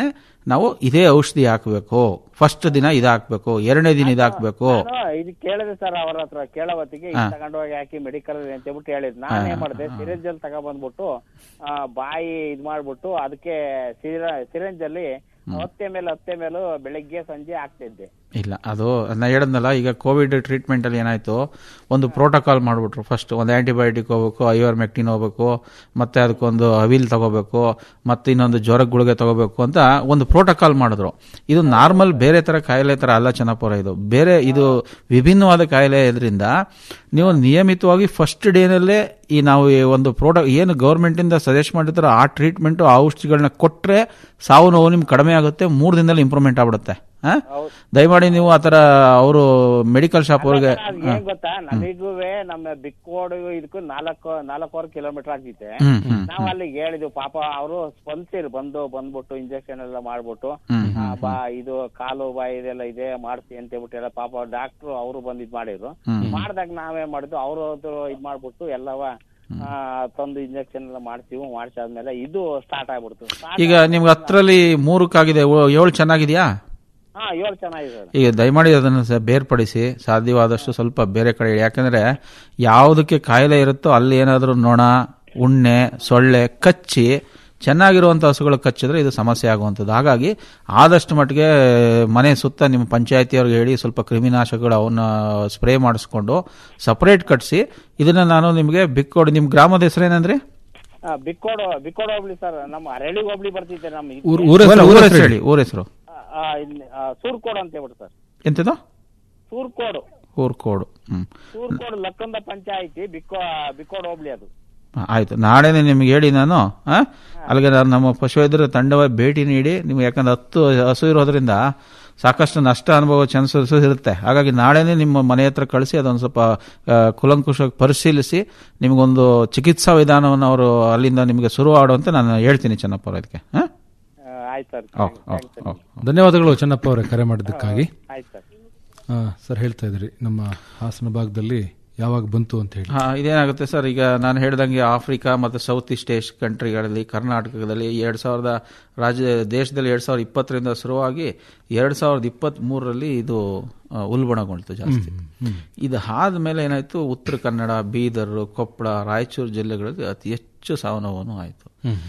ನಾವು ಇದೇ ಔಷಧಿ ಹಾಕಬೇಕು ಫಸ್ಟ್ ದಿನ ಇದು ಹಾಕ್ಬೇಕು ಎರಡನೇ ದಿನ ಇದು ಹಾಕ್ಬೇಕು ನಾನು ಇದು ಕೇಳಿದೆ ಸರ್ ಅವ್ರ ಹತ್ರ ಕೇಳೋ ಹೊತ್ತಿಗೆ ಹಾ. ಇದು ತಗೊಂಡೋಗಿ ಹಾಕಿ ಮೆಡಿಕಲ್ ಅಂತ ಹೇಳ್ಬಿಟ್ಟು ಹೇಳಿದ್ ನಾನು ಹಾ, ಏನ್ ಮಾಡಿದೆ ಸಿರಿಂಜ್ ಅಲ್ಲಿ ತಗೊಬಂದ್ಬಿಟ್ಟು ಆ, ಬಾಯಿ ಇದ್ ಮಾಡ್ಬಿಟ್ಟು ಅದಕ್ಕೆ ಸಿರಿಂಜ್ ಅಲ್ಲಿ ಹತ್ತೆ ಮೇಲೆ ಹತ್ತೆ ಮೇಲೂ ಬೆಳಿಗ್ಗೆ ಸಂಜೆ ಹಾಕ್ತಿದ್ದೆ ಇಲ್ಲ ಅದು ನಾ ಹೇಳಿದ್ನಲ್ಲ ಈಗ ಕೋವಿಡ್ ಟ್ರೀಟ್ಮೆಂಟ್ ಅಲ್ಲಿ ಏನಾಯ್ತು ಒಂದು ಪ್ರೋಟೋಕಾಲ್ ಮಾಡ್ಬಿಟ್ರು ಫಸ್ಟ್ ಒಂದು ಆಂಟಿಬಯೋಟಿಕ್ ಹೋಗ್ಬೇಕು ಐವರ್ ಮೆಕ್ಟಿನ್ ಹೋಗ್ಬೇಕು ಮತ್ತೆ ಅದಕ್ಕೊಂದು ಅವಿಲ್ ತಗೋಬೇಕು ಮತ್ತೆ ಇನ್ನೊಂದು ಜ್ವರ ಗುಳಿಗೆ ತಗೋಬೇಕು ಅಂತ ಒಂದು ಪ್ರೋಟೋಕಾಲ್ ಮಾಡಿದ್ರು ಇದು ನಾರ್ಮಲ್ ಬೇರೆ ತರ ಕಾಯಿಲೆ ತರ ಅಲ್ಲ ಚೆನ್ನಪುರ ಇದು ಬೇರೆ ಇದು ವಿಭಿನ್ನವಾದ ಕಾಯಿಲೆ ಇದರಿಂದ ನೀವು ನಿಯಮಿತವಾಗಿ ಫಸ್ಟ್ ಡೇನಲ್ಲೇ ಈ ನಾವು ಈ ಒಂದು ಪ್ರೋಡಕ್ಟ್ ಏನು ಗೌರ್ಮೆಂಟ್ ಇಂದ ಸಜೆಸ್ಟ್ ಮಾಡಿರ್ತಾರೋ ಆ ಟ್ರೀಟ್ಮೆಂಟ್ ಆ ಔಷಧಿಗಳನ್ನ ಕೊಟ್ರೆ ಸಾವು ನೋವು ನಿಮ್ಗೆ ಕಡಿಮೆ ಆಗುತ್ತೆ ಮೂರು ದಿನದಲ್ಲಿ ಇಂಪ್ರೂವ್ಮೆಂಟ್ ಆಗ್ಬಿಡುತ್ತೆ ಆ? ದಯಮಾಡಿ ನೀವು ಆತರ ಅವರು ಮೆಡಿಕಲ್ ಶಾಪ್ ಅವ್ರಿಗೆ ಅದ್ ಏನ್ ಗೊತ್ತಾ ನಮಿಗೂ ನಮ್ಮ ಬಿಕ್ಕೋಡ್ ಇದಕ್ಕೂ ನಾಲ್ಕು ನಾಲ್ಕೂವರೆ ಕಿಲೋಮೀಟರ್ ಆಗ್ತಿದೆ ಹ್ಮ್, ಹ್ಮ್, ನಾವ್ ಅಲ್ಲಿಗೆ ಹೇಳಿದ್ವಿ ಪಾಪ ಅವರು ಸ್ಪಂದಿಸಿರು ಬಂದು ಬಂದ್ಬಿಟ್ಟು ಇಂಜೆಕ್ಷನ್ ಎಲ್ಲ ಮಾಡ್ಬಿಟ್ಟು ಹ್ಮ್, ಆ, ಬಾ ಇದು ಕಾಲು ಬಾಯಿ ಇದೆಲ್ಲ ಇದೆ ಮಾಡ್ಸಿ ಅಂತ ಹೇಳ್ಬಿಟ್ಟು ಎಲ್ಲ ಪಾಪ ಡಾಕ್ಟ್ರು ಅವರು ಬಂದ್ ಇದ್ ಮಾಡಿದ್ರು ಹ್ಮ್. ಮಾಡ್ದಾಗ ನಾವೇನ್ ಮಾಡಿದ್ವು ಅವರು ಇದ್ ಮಾಡ್ಬಿಟ್ಟು ಎಲ್ಲವ ಆ, ತಂದು ಇಂಜೆಕ್ಷನ್ ಎಲ್ಲ ಮಾಡ್ತೀವಿ ಮಾಡ್ಸಾದ್ಮೇಲೆ ಇದು ಸ್ಟಾರ್ಟ್ ಆಗ್ಬಿಡ್ತು Start ಈಗ ನಿಮ್ಗೆ ಹತ್ರಲ್ಲಿ ಮೂರಕ್ಕಾಗಿದೆ ಓ- ಏಳು ಚೆನ್ನಾಗಿದ್ಯಾ ಹಾ ಏಳು ಚೆನ್ನಾಗಿದೆ ಸರ್ ಈಗ ದಯಮಾಡಿ ಅದನ್ನು ಸ- ಬೇರ್ಪಡಿಸಿ ಸಾಧ್ಯವಾದಷ್ಟು ಸ್ವಲ್ಪ ಬೇರೆ ಕಡೆ ಇಡಿ. ಯಾಕಂದ್ರೆ ಯಾವುದಕ್ಕೆ ಕಾಯಿಲೆ ಇರುತ್ತೋ ಅಲ್ಲಿ ಏನಾದರೂ ನೊಣ ಉಣ್ಣೆ ಸೊಳ್ಳೆ ಕಚ್ಚಿ ಚೆನ್ನಾಗಿರುವಂಥ ಹಸುಗಳು ಕಚ್ಚಿದ್ರೆ ಇದು ಸಮಸ್ಯೆ ಆಗುವಂಥದ್ದು ಹಾಗಾಗಿ ಆದಷ್ಟು ಮಟ್ಟಿಗೆ ಮನೆ ಸುತ್ತ ನಿಮ್ಮ ಪಂಚಾಯತಿಯವ್ರಿಗೆ ಹೇಳಿ ಸ್ವಲ್ಪ ಕ್ರಿಮಿನಾಶಕಗಳು ಅವನ್ನ ಸ್ಪ್ರೇ ಮಾಡಿಸ್ಕೊಂಡು ಸಪರೇಟ್ ಕಟ್ಟಿಸಿ ಇದನ್ನ ನಾನು ನಿಮಗೆ ಬಿಕ್ಕೋಡು ನಿಮ್ಮ ಗ್ರಾಮದ ಹೆಸರೇನಂದ್ರೆ ಆ, ಬಿಕ್ಕೋಡ್ ಬಿಕ್ಕೋಡ್ ಹೋಗ್ಲಿ ಸರ್ ನಮ್ಮ ಅರಳಿ ಹೋಗ್ಲಿ ಬರ್ತಿದ್ದೆ ನಮ್ಮ ಇದು- ಊರ್- ಊರ ಹೆಸರು- ಊರ ಊರ ಹೆಸರು ಹೆಸರು ಹೇಳಿ ಊರ ಹೆಸರು ಆ, ಇಲ್ಲಿ, ಆ, ಸೂರ್ಕೋಡ್ ಅಂತ ಹೇಳ್ಬಿಟ್ಟು ಸರ್ ಎಂತದು ಸೂರ್ಕೋಡು ಊರ್ಕೋಡು ಹ್ಮ್ ಸೂರ್ಕೋಡ್ ಲಕ್ಕಂದ ಪಂಚಾಯತಿ ಬಿಕ್ಕೋ ಬಿಕ್ಕೋಡ್ ಹೋಗ್ಲಿ ಅದು ಹ, ಆಯ್ತು ನಾಳೆನೆ ನಿಮ್ಗೆ ಹೇಳಿ ನಾನು ಆ? ಅಲ್ಲಿಗೆ ನಾನು ನಮ್ಮ ಪಶುವೈದ್ಯರ ತಂಡವ ಭೇಟಿ ನೀಡಿ ನಿಮ್ಗೆ ಯಾಕಂದ್ರೆ ಹತ್ತು ಹಸು ಇರೋದ್ರಿಂದ ಸಾಕಷ್ಟು ನಷ್ಟ ಅನುಭವ ಚಾನ್ಸಸ್ ಇರುತ್ತೆ ಹಾಗಾಗಿ ನಾಳೆನೆ ನಿಮ್ಮ ಮನೆ ಹತ್ರ ಕಳಿಸಿ ಅದೊಂದು ಸ್ವಲ್ಪ ಆ, ಕೂಲಂಕುಷವಾಗಿ ಪರಿಶೀಲಿಸಿ ನಿಮಗೊಂದು ಚಿಕಿತ್ಸಾ ವಿಧಾನವನ್ನು ಅವರು ಅಲ್ಲಿಂದ ನಿಮಗೆ ಶುರು ಮಾಡುವಂತೆ ನಾನು ಹೇಳ್ತೀನಿ ಚೆನ್ನಪ್ಪ ಅವ್ರೆ ಅದಕ್ಕೆ ಹ? ಆ, ಆಯ್ತು ಸರ್ ಓ, ಓ, ಓ. ಧನ್ಯವಾದಗಳು ಚೆನ್ನಪ್ಪ ಅವರೇ ಕರೆ ಮಾಡಿದ್ದಕ್ಕಾಗಿ ಆಯ್ತು ಸರ್ ಆ, ಸರ್ ಹೇಳ್ತಾ ಇದ್ರಿ ನಮ್ಮ ಹಾಸನ ಭಾಗದಲ್ಲಿ ಯಾವಾಗ ಬಂತು ಅಂತ ಹೇಳಿ ಹಾ ಇದೇನಾಗುತ್ತೆ ಸರ್ ಈಗ ನಾನು ಹೇಳ್ದಂಗೆ ಆಫ್ರಿಕಾ ಮತ್ತು ಸೌತ್ ಈಸ್ಟ್ ಏಷ್ಯಾ ಕಂಟ್ರಿಗಳಲ್ಲಿ ಕರ್ನಾಟಕದಲ್ಲಿ ಎರಡ್ ಸಾವಿರದ ರಾಜ್ಯ ದೇಶದಲ್ಲಿ ಎರಡ್ ಸಾವಿರದ ಇಪ್ಪತ್ತರಿಂದ ಶುರುವಾಗಿ ಎರಡ್ ಸಾವಿರದ ಇಪ್ಪತ್ತ್ ಮೂರರಲ್ಲಿ ಇದು ಆ, ಉಲ್ಬಣಗೊಳ್ತು ಜಾಸ್ತಿ ಇದು ಆದ್ಮೇಲೆ ಏನಾಯ್ತು ಉತ್ತರ ಕನ್ನಡ ಬೀದರ್ ಕೊಪ್ಪಳ ರಾಯಚೂರು ಜಿಲ್ಲೆಗಳಲ್ಲಿ ಅತಿ ಹೆಚ್ಚು ಸಾವು ನೋವನ್ನು ಆಯಿತು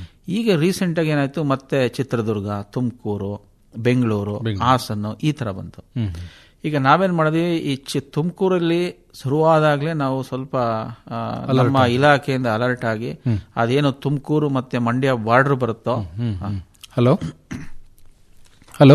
ಈಗ ರೀಸೆಂಟ್ ಆಗಿ ಏನಾಯ್ತು ಮತ್ತೆ ಚಿತ್ರದುರ್ಗ ತುಮಕೂರು ಬೆಂಗಳೂರು ಹಾಸನ್ನು ಈ ತರ ಬಂತು ಈಗ ನಾವೇನ್ ಮಾಡಿದ್ವಿ ಈ ಚಿ ತುಮಕೂರಲ್ಲಿ ಶುರುವಾದಾಗಲೇ ನಾವು ಸ್ವಲ್ಪ ಆ, ನಮ್ಮ ಇಲಾಖೆಯಿಂದ ಅಲರ್ಟ್ ಆಗಿ ಅದೇನು ತುಮಕೂರು ಮತ್ತೆ ಮಂಡ್ಯ ಬಾರ್ಡರ್ ಬರುತ್ತೋ ಹಾ. ಹಲೋ ಹಲೋ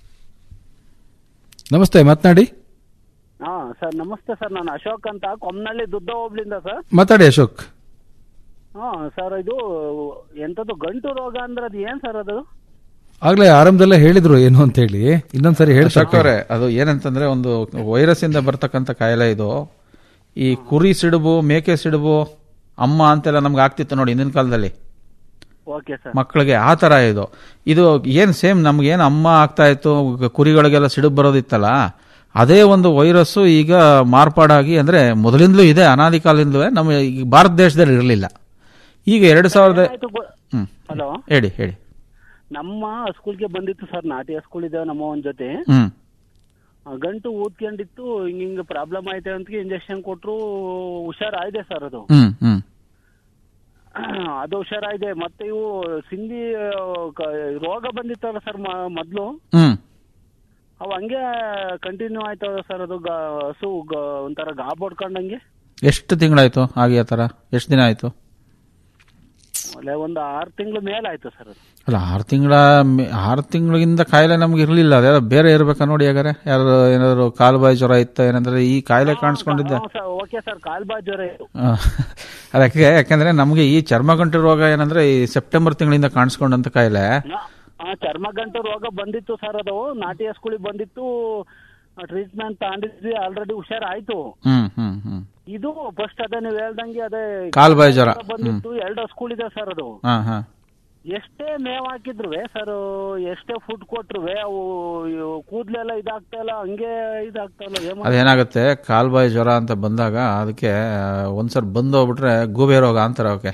ನಮಸ್ತೆ ಮಾತನಾಡಿ ಹಾ ಸರ್ ನಮಸ್ತೆ ಸರ್ ನಾನು ಅಶೋಕ್ ಅಂತ ಕೊಮ್ಮನಹಳ್ಳಿ ದುದ್ದ ಹೋಬ್ಳಿಂದ ಸರ್ ಮಾತಾಡಿ ಅಶೋಕ್ ಹಾ ಸರ್ ಇದು ಎಂತದ್ದು ಗಂಟು ರೋಗ ಅಂದ್ರೆ ಅದು ಏನ್ ಸರ್ ಅದು ಆಗ್ಲೇ ಆರಂಭದಲ್ಲೇ ಹೇಳಿದ್ರು ಏನು ಅಂತ ಹೇಳಿ ಇನ್ನೊಂದ್ಸರಿ ಅಶೋಕ್ ಹೇಳ್ತಾರೆ ಅವರೇ ಅದು ಏನಂತಂದ್ರೆ ಒಂದು ವೈರಸ್ ಇಂದ ಬರ್ತಕ್ಕಂಥ ಕಾಯಿಲೆ ಇದು ಈ ಕುರಿ ಸಿಡುಬು ಮೇಕೆ ಸಿಡುಬು ಅಮ್ಮ ಅಂತೆಲ್ಲ ನಮ್ಗೆ ಆಗ್ತಿತ್ತು ನೋಡಿ ಹಿಂದಿನ ಕಾಲದಲ್ಲಿ ಓಕೆ ಸರ್ ಮಕ್ಕಳಿಗೆ ಆ ತರ ಇದು ಇದು ಏನ್ ಸೇಮ್ ನಮ್ಗೆ ಏನ್ ಅಮ್ಮ ಆಗ್ತಾ ಇತ್ತು ಕುರಿಗಳಿಗೆಲ್ಲ ಸಿಡುಬು ಬರೋದಿತ್ತಲ್ಲ ಅದೇ ಒಂದು ವೈರಸ್ಸು ಈಗ ಮಾರ್ಪಾಡಾಗಿ ಅಂದ್ರೆ ಮೊದಲಿಂದಲೂ ಇದೆ ಅನಾದಿ ಕಾಲದಿಂದಲೂ ನಮ್ಮ ಈ ಭಾರತ ದೇಶದಲ್ಲಿ ಇರಲಿಲ್ಲ ಈಗ ಎರಡ್ ಸಾವಿರದ ಹ್ಮ್ ಹಲೋ ಹೇಳಿ ಹೇಳಿ ನಮ್ಮ ಸ್ಕೂಲ್ಗೆ ಬಂದಿತ್ತು ಸರ್ ನಾಟಿ ಸ್ಕೂಲ್ ಇದೆ ನಮ್ಮ ಒಂದ್ ಜೊತೆ ಹ್ಮ್ ಆ, ಗಂಟು ಊದ್ಕೊಂಡಿತ್ತು ಹಿಂಗ್ ಹಿಂಗ್ ಪ್ರಾಬ್ಲಮ್ ಆಯ್ತು ಅಂತ ಇಂಜೆಕ್ಷನ್ ಕೊಟ್ರು ಹುಷಾರಾಗಿದೆ ಸರ್ ಅದು ಹ್ಮ್ ಹ್ಮ್ ಅದು ಹುಷಾರಾಗಿದೆ ಮತ್ತೆ ಇವು ಸಿಂಧಿ ಆ, ಕ- ರೋಗ ಬಂದಿತ್ತಲ್ಲ ಸರ್ ಮೊದ್ಲು ಹ್ಮ್ ಅವು ಹಂಗೆ ಕಂಟಿನ್ಯೂ ಆಯ್ತದ ಸರ್ ಅದು ಗ- ಹಸು ಗ- ಒಂಥರ ಗಾಬ್ ಹೊಡ್ಕೊಂಡಂಗೆ ಎಷ್ಟು ತಿಂಗಳಾಯ್ತು ಹಾಗೆ ಆ ಥರ ಎಷ್ಟು ದಿನ ಆಯ್ತು ಒಳ್ಳೆ ಒಂದು ಆರು ತಿಂಗಳ ಮೇಲಾಯ್ತು ಸರ್ ಅದು ಅಲ್ಲ ಆರು ತಿಂಗಳ ಆರು ತಿಂಗಳಿಂದ ಕಾಯಿಲೆ ನಮ್ಗೆ ಇರಲಿಲ್ಲ ಅದೇ ಬೇರೆ ಇರ್ಬೇಕಾ ನೋಡಿ ಹಾಗಾರೆ ಯಾರು ಏನಾದ್ರು ಕಾಲು ಬಾಯಿ ಜ್ವರ ಇತ್ತ ಏನಂದ್ರೆ ಈ ಕಾಯಿಲೆ ಕಾಣಿಸ್ಕೊಂಡಿದ್ದೆ ಓಕೆ ಸರ್ ಕಾಲ್ಬಾ ಜ್ವರ ಇದು ಆ, ಅದಕ್ಕೆ ಯಾಕಂದ್ರೆ ನಮಗೆ ಈ ಚರ್ಮಗಂಟು ರೋಗ ಏನಂದ್ರೆ ಈ ಸೆಪ್ಟೆಂಬರ್ ತಿಂಗಳಿಂದ ಕಾಣಿಸ್ಕೊಂಡಂತ ಕಾಯಿಲೆ ಆ ಚರ್ಮ ಗಂಟು ರೋಗ ಬಂದಿತ್ತು ಸರ್ ಅದು ನಾಟಿ ಸ್ಕೂಲಿಗೆ ಬಂದಿತ್ತು ಟ್ರೀಟ್ಮೆಂಟ್ ತಗೊಂಡಿದ್ವಿ ಆಲ್ರೆಡಿ ಹುಷಾರಾಯ್ತು ಹ್ಮ್ ಹ್ಮ್ ಹ್ಮ್ ಇದು ಫಸ್ಟ್ ಅದೇ ನೀವು ಹೇಳ್ದಂಗೆ ಅದೇ ಕಾಲ್ ಬಾಯಿ ಜ್ವರ. ಬಂದಿತ್ತು ಎರಡು ಸ್ಕೂಲ್ ಇದೆ ಸರ್ ಅದು ಹಾ ಹಾ ಎಷ್ಟೇ ಮೇವ್ ಹಾಕಿದ್ರು ಸರ್ ಎಷ್ಟೇ ಫುಡ್ ಕೊಟ್ರು ಅವು ಇವು ಕೂದ್ಲೆಲ್ಲ ಇದಾಗ್ತಾ ಇಲ್ಲ ಹಂಗೆ ಇದಾಗ್ತಾ ಇಲ್ಲ ಏನ್ ಮಾಡೋದು? ಅದೇನಾಗುತ್ತೆ ಕಾಲ್ ಬಾಯಿ ಜ್ವರ ಅಂತ ಬಂದಾಗ ಅದಕ್ಕೆ ಒಂದ್ಸರಿ ಬಂದು ಹೋಗ್ಬಿಟ್ರೆ ಗೂಬೆ ರೋಗ ಅಂತಾರೆ ಅವಕ್ಕೆ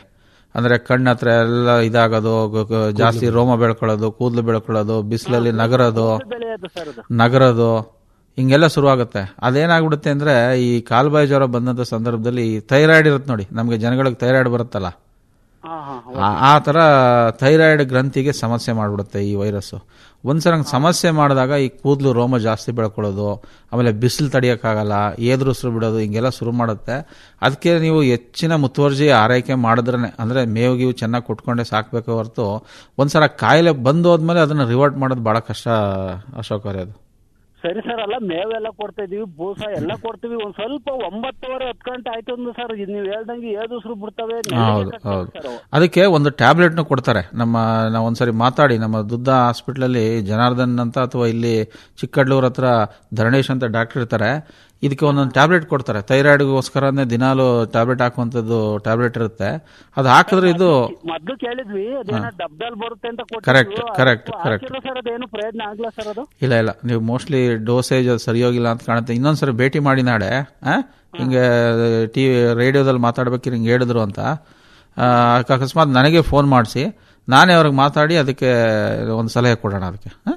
ಅಂದ್ರೆ ಕಣ್ಣ ಹತ್ರ ಎಲ್ಲ ಇದಾಗೋದು ಗ- ಗ- ಜಾಸ್ತಿ ರೋಮ ಬೆಳ್ಕೊಳ್ಳೋದು ಕೂದಲು ಬೆಳ್ಕೊಳ್ಳೋದು ಬಿಸಿಲಲ್ಲಿ ನಗರೋದು ಬೆಳೆಯೋದು ಸರ್ ಅದು ನಗರೋದು ಹಿಂಗೆಲ್ಲ ಶುರುವಾಗುತ್ತೆ ಅದೇನಾಗ್ಬಿಡುತ್ತೆ ಅಂದ್ರೆ ಈ ಕಾಲ್ಬಾಯಿ ಜ್ವರ ಬಂದಂತ ಸಂದರ್ಭದಲ್ಲಿ ಥೈರಾಯ್ಡ್ ಇರುತ್ತೆ ನೋಡಿ ನಮಗೆ ಜನಗಳಿಗೆ ಥೈರಾಯ್ಡ್ ಬರುತ್ತಲ್ಲ ಹಾ ಹಾ ಆ- ಆ ಥರ ಥೈರಾಯ್ಡ್ ಗ್ರಂಥಿಗೆ ಸಮಸ್ಯೆ ಮಾಡಿಬಿಡುತ್ತೆ ಈ ವೈರಸ್ಸು ಒಂದ್ಸಲ ಹಂಗ್ ಸಮಸ್ಯೆ ಮಾಡಿದಾಗ ಈ ಕೂದಲು ರೋಮ ಜಾಸ್ತಿ ಬೆಳ್ಕೊಳ್ಳೋದು ಆಮೇಲೆ ಬಿಸಿಲು ತಡಿಯೋಕ್ಕಾಗಲ್ಲ ಏದ್ರುಸ್ರು ಬಿಡೋದು ಹಿಂಗೆಲ್ಲ ಶುರು ಮಾಡುತ್ತೆ ಅದಕ್ಕೆ ನೀವು ಹೆಚ್ಚಿನ ಮುತುವರ್ಜಿ ಆರೈಕೆ ಮಾಡಿದ್ರೆ ಅಂದರೆ ಮೇವು ಗೀವು ಚೆನ್ನಾಗಿ ಕೊಟ್ಕೊಂಡೆ ಸಾಕಬೇಕು ಹೊರತು ಒಂದ್ಸಲ ಕಾಯಿಲೆ ಬಂದು ಹೋದ್ಮೇಲೆ ಅದನ್ನು ರಿವರ್ಟ್ ಮಾಡೋದು ಭಾಳ ಕಷ್ಟ ಅಶೋಕ್ ಅವರೇ ಅದು ಸರಿ ಸರ್ ಅಲ್ಲ ಮೇವೆಲ್ಲ ಕೊಡ್ತಾ ಇದೀವಿ ಬೂಸ ಎಲ್ಲ ಕೊಡ್ತೀವಿ ಒಂದ್ ಸ್ವಲ್ಪ ಒಂಬತ್ತುವರೆ ಹತ್ತು ಗಂಟೆ ಆಯ್ತು ಅಂದ್ರೆ ಸರ್ ಇದ್ ನೀವ್ ಹೇಳ್ದಂಗೆ ಏದುಸ್ರು ಬಿಡ್ತವೆ ನೆಲ್ಲಿಗೆ ಹೌದು ಕಟ್ತವೆ ಹೌದು ಸರ್ ಅವು. ಅದಕ್ಕೆ ಒಂದು ಟ್ಯಾಬ್ಲೆಟ್ನು ಕೊಡ್ತಾರೆ ನಮ್ಮ ನಾವು ಒಂದ್ಸರಿ ಮಾತಾಡಿ ನಮ್ಮ ದುದ್ದ ಹಾಸ್ಪಿಟ್ಲಲ್ಲಿ ಜನಾರ್ದನ್ ಅಂತ ಅಥವಾ ಇಲ್ಲಿ ಚಿಕ್ಕಡ್ಲೂರ್ ಹತ್ರ ಧರಣೇಶ್ ಅಂತ ಡಾಕ್ಟರ್ ಇರ್ತಾರೆ ಇದಕ್ಕೆ ಒಂದೊಂದು ಟ್ಯಾಬ್ಲೆಟ್ ಕೊಡ್ತಾರೆ ಥೈರಾಯ್ಡ್ಗೋಸ್ಕರನೇ ದಿನಾಲು ಟ್ಯಾಬ್ಲೆಟ್ ಹಾಕುವಂಥದ್ದು ಟ್ಯಾಬ್ಲೆಟ್ ಇರುತ್ತೆ ಅದು ಹಾಕಿದ್ರೆ ಇದು ಮೊದ್ಲು ಕೇಳಿದ್ವಿ ಅದೇನೋ ಡಬ್ದಲ್ಲಿ ಬರುತ್ತೆ ಅಂತ Correct, correct, correct. ಹಾಕಿರೋ ಸರ್ ಅದೇನು ಪ್ರಯತ್ನ ಆಗ್ಲಾ ಸರ್ ಅದು ಇಲ್ಲ ಇಲ್ಲ ನೀವು ಮೋಸ್ಟ್ಲಿ ಡೋಸೇಜ್ ಅದು ಸರಿ ಹೋಗಿಲ್ಲ ಅಂತ ಕಾಣುತ್ತೆ ಇನ್ನೊಂದ್ಸರಿ ಭೇಟಿ ಮಾಡಿ ನಾಳೆ ಆ? ಹಿಂಗೆ ಟಿ ರೇಡಿಯೋದಲ್ಲಿ ಮಾತಾಡ್ಬೇಕಿರ ಹಿಂಗೆ ಹೇಳಿದ್ರು ಅಂತ ಆ, ಅಕಸ್ಮಾತ್ ನನಗೆ ಫೋನ್ ಮಾಡಿಸಿ ನಾನೇ ಅವ್ರಿಗೆ ಮಾತಾಡಿ ಅದಕ್ಕೆ ಒಂದು ಸಲಹೆ ಕೊಡೋಣ ಅದಕ್ಕೆ ಆ?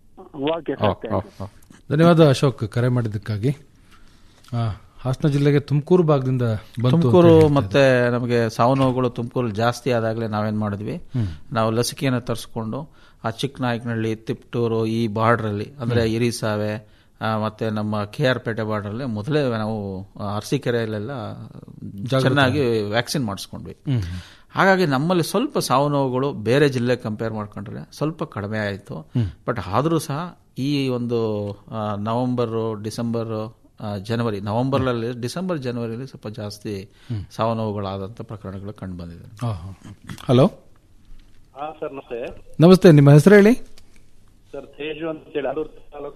ಓಕೆ ಓ, ಸರ್ ಓ, ಓ. ಧನ್ಯವಾದ ಅಶೋಕ್ ಕರೆ ಮಾಡಿದ್ದಕ್ಕಾಗಿ ಆ, ಹಾಸನ ಜಿಲ್ಲೆಗೆ ತುಮಕೂರು ಭಾಗದಿಂದ ಬಂತು ಅಂತ ತುಮಕೂರು ಹೇಳ್ತಾರೆ. ಮತ್ತೆ ನಮಗೆ ಸಾವು ನೋವುಗಳು ತುಮಕೂರು ಜಾಸ್ತಿ ಆದಾಗಲೇ ನಾವೇನ್ ಮಾಡಿದ್ವಿ ಹ್ಮ್. ನಾವು ಲಸಿಕೆಯನ್ನು ತರಿಸ್ಕೊಂಡು ಆ ಚಿಕ್ಕನಾಯಕನಹಳ್ಳಿ ತಿಪ್ಟೂರು ಈ ಬಾರ್ಡ್ರಲ್ಲಿ ಅಂದ್ರೆ ಇರಿಸಾವೆ ಆ, ಮತ್ತೆ ನಮ್ಮ ಕೆ ಆರ್ ಪೇಟೆ ಬಾರ್ಡ್ರಲ್ಲಿ ಮೊದಲೇ ನಾವು ಆ, ಅರಸೀಕೆರೆಯಲ್ಲೆಲ್ಲ ಜಾಗೃತ. ಚೆನ್ನಾಗಿ ವ್ಯಾಕ್ಸಿನ್ ಮಾಡಿಸ್ಕೊಂಡ್ವಿ ಹ್ಮ್. ಹಾಗಾಗಿ ನಮ್ಮಲ್ಲಿ ಸ್ವಲ್ಪ ಸಾವು ನೋವುಗಳು ಬೇರೆ ಜಿಲ್ಲೆ ಕಂಪೇರ್ ಮಾಡ್ಕೊಂಡ್ರೆ ಸ್ವಲ್ಪ ಕಡಿಮೆ ಆಯಿತು ಹ್ಮ್. ಬಟ್ ಆದರೂ ಸಹ ಈ ಒಂದು ಆ, ನವೆಂಬರು ಡಿಸೆಂಬರು ಆ, ಜನವರಿ ನವೆಂಬರ್ನಲ್ಲಿ ಡಿಸೆಂಬರ್ ಜನವರಿಯಲ್ಲಿ ಸ್ವಲ್ಪ ಜಾಸ್ತಿ ಹ್ಮ್. ಸಾವು ನೋವುಗಳಾದಂಥ ಪ್ರಕರಣಗಳು ಕಂಡು ಬಂದಿದೆ ಆ, ಹಾ. ಹಲೋ ಹಾ ಸರ್ ನಮಸ್ತೆ ನಮಸ್ತೆ ನಿಮ್ಮ ಹೆಸರು ಹೇಳಿ ಸರ್ ತೇಜು ಅಂತ ಹೇಳಿ ಆಲೂರು ತಾಲೂಕು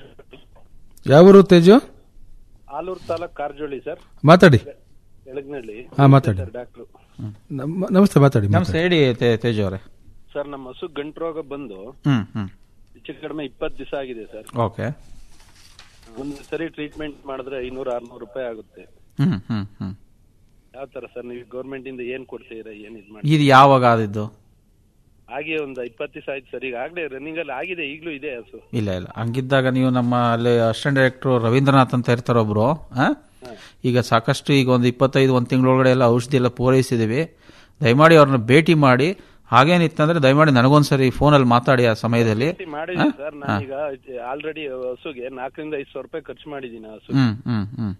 ಯಾವೂರು ತೇಜು ಆಲೂರು ತಾಲೂಕ್ ಕಾರಜೋಳಿ ಸರ್ ಮಾತಾಡಿ ಎಳಗ್ನಳ್ಳಿ ಹಾ, ಮಾತಾಡಿ. ಸರ್ ಡಾಕ್ಟ್ರು ನಮ್- ನಮಸ್ತೆ ಮಾತಾಡಿ ನಮಸ್ತೆ ಹೇಳಿ ತೇ- ತೇಜು ಅವರೇ ಸರ್ ನಮ್ಮ ಹಸು ಗಂಟು ರೋಗ ಬಂದು ಹ್ಮ್ ಹ್ಮ್ ಹೆಚ್ಚು ಕಡಿಮೆ ಇಪ್ಪತ್ತು ದಿವಸ ಆಗಿದೆ ಸರ್ ಓಕೆ ಒಂದು ಸರಿ ಟ್ರೀಟ್ಮೆಂಟ್ ಮಾಡಿದ್ರೆ ಐನೂರು ಆರ್ನೂರು ರೂಪಾಯಿ ಆಗುತ್ತೆ ಹ್ಮ್ ಹ್ಮ್ ಹ್ಮ್ ಯಾವ ತರ ಸರ್ ನೀವು ಗೌರ್ಮೆಂಟ್ ಇಂದ ಏನ್ ಕೊಡ್ತೀರಾ ಏನ್ ಇದ್ ಮಾಡಿ ಇದು ಯಾವಾಗ ಆದಿದ್ದು ಹಾಗೆ ಒಂದು ಇಪ್ಪತ್ತು ದಿವಸ ಆಯ್ತು ಸರ್ ಈಗ ಆಗ್ಲೇ ರನ್ನಿಂಗ್ ಅಲ್ಲಿ ಆಗಿದೆ ಈಗಲೂ ಇದೆ ಹಸು ಇಲ್ಲ ಇಲ್ಲ ಹಂಗಿದ್ದಾಗ ನೀವು ನಮ್ಮ ಅಲ್ಲಿ ಅಸಿಸ್ಟೆಂಟ್ ಡೈರೆಕ್ಟರ್ ರವೀಂದ್ರನಾಥ್ ಅಂತ ಇರ್ತಾರೆ ಒಬ್ರು ಆ? ಈಗ ಸಾಕಷ್ಟು ಈಗ ಒಂದು ಇಪ್ಪತ್ತೈದು ಒಂದು ತಿಂಗಳೊಳಗಡೆ ಎಲ್ಲ ಔಷಧಿ ಎಲ್ಲ ಪೂರೈಸಿದೀವಿ ದಯಮಾಡಿ ಅವ್ರನ್ನ ಭೇಟಿ ಮಾಡಿ ಹಾಗೇನಿತ್ತಂದ್ರೆ ದಯಮಾಡಿ ನನಗೊಂದ್ಸರಿ ಫೋನಲ್ಲಿ ಮಾತಾಡಿ ಆ ಸಮಯದಲ್ಲಿ ಮಾಡಿದೀನಿ ಆ? ಸರ್ ಆ. ನಾನೀಗ ಆಲ್ರೆಡಿ ಹಸುಗೆ ನಾಲ್ಕರಿಂದ ಐದು ಸಾವಿರ ರೂಪಾಯಿ ಖರ್ಚು ಮಾಡಿದೀನಿ ಆ ಹಸು ಹ್ಮ್ ಹ್ಮ್ ಹ್ಮ್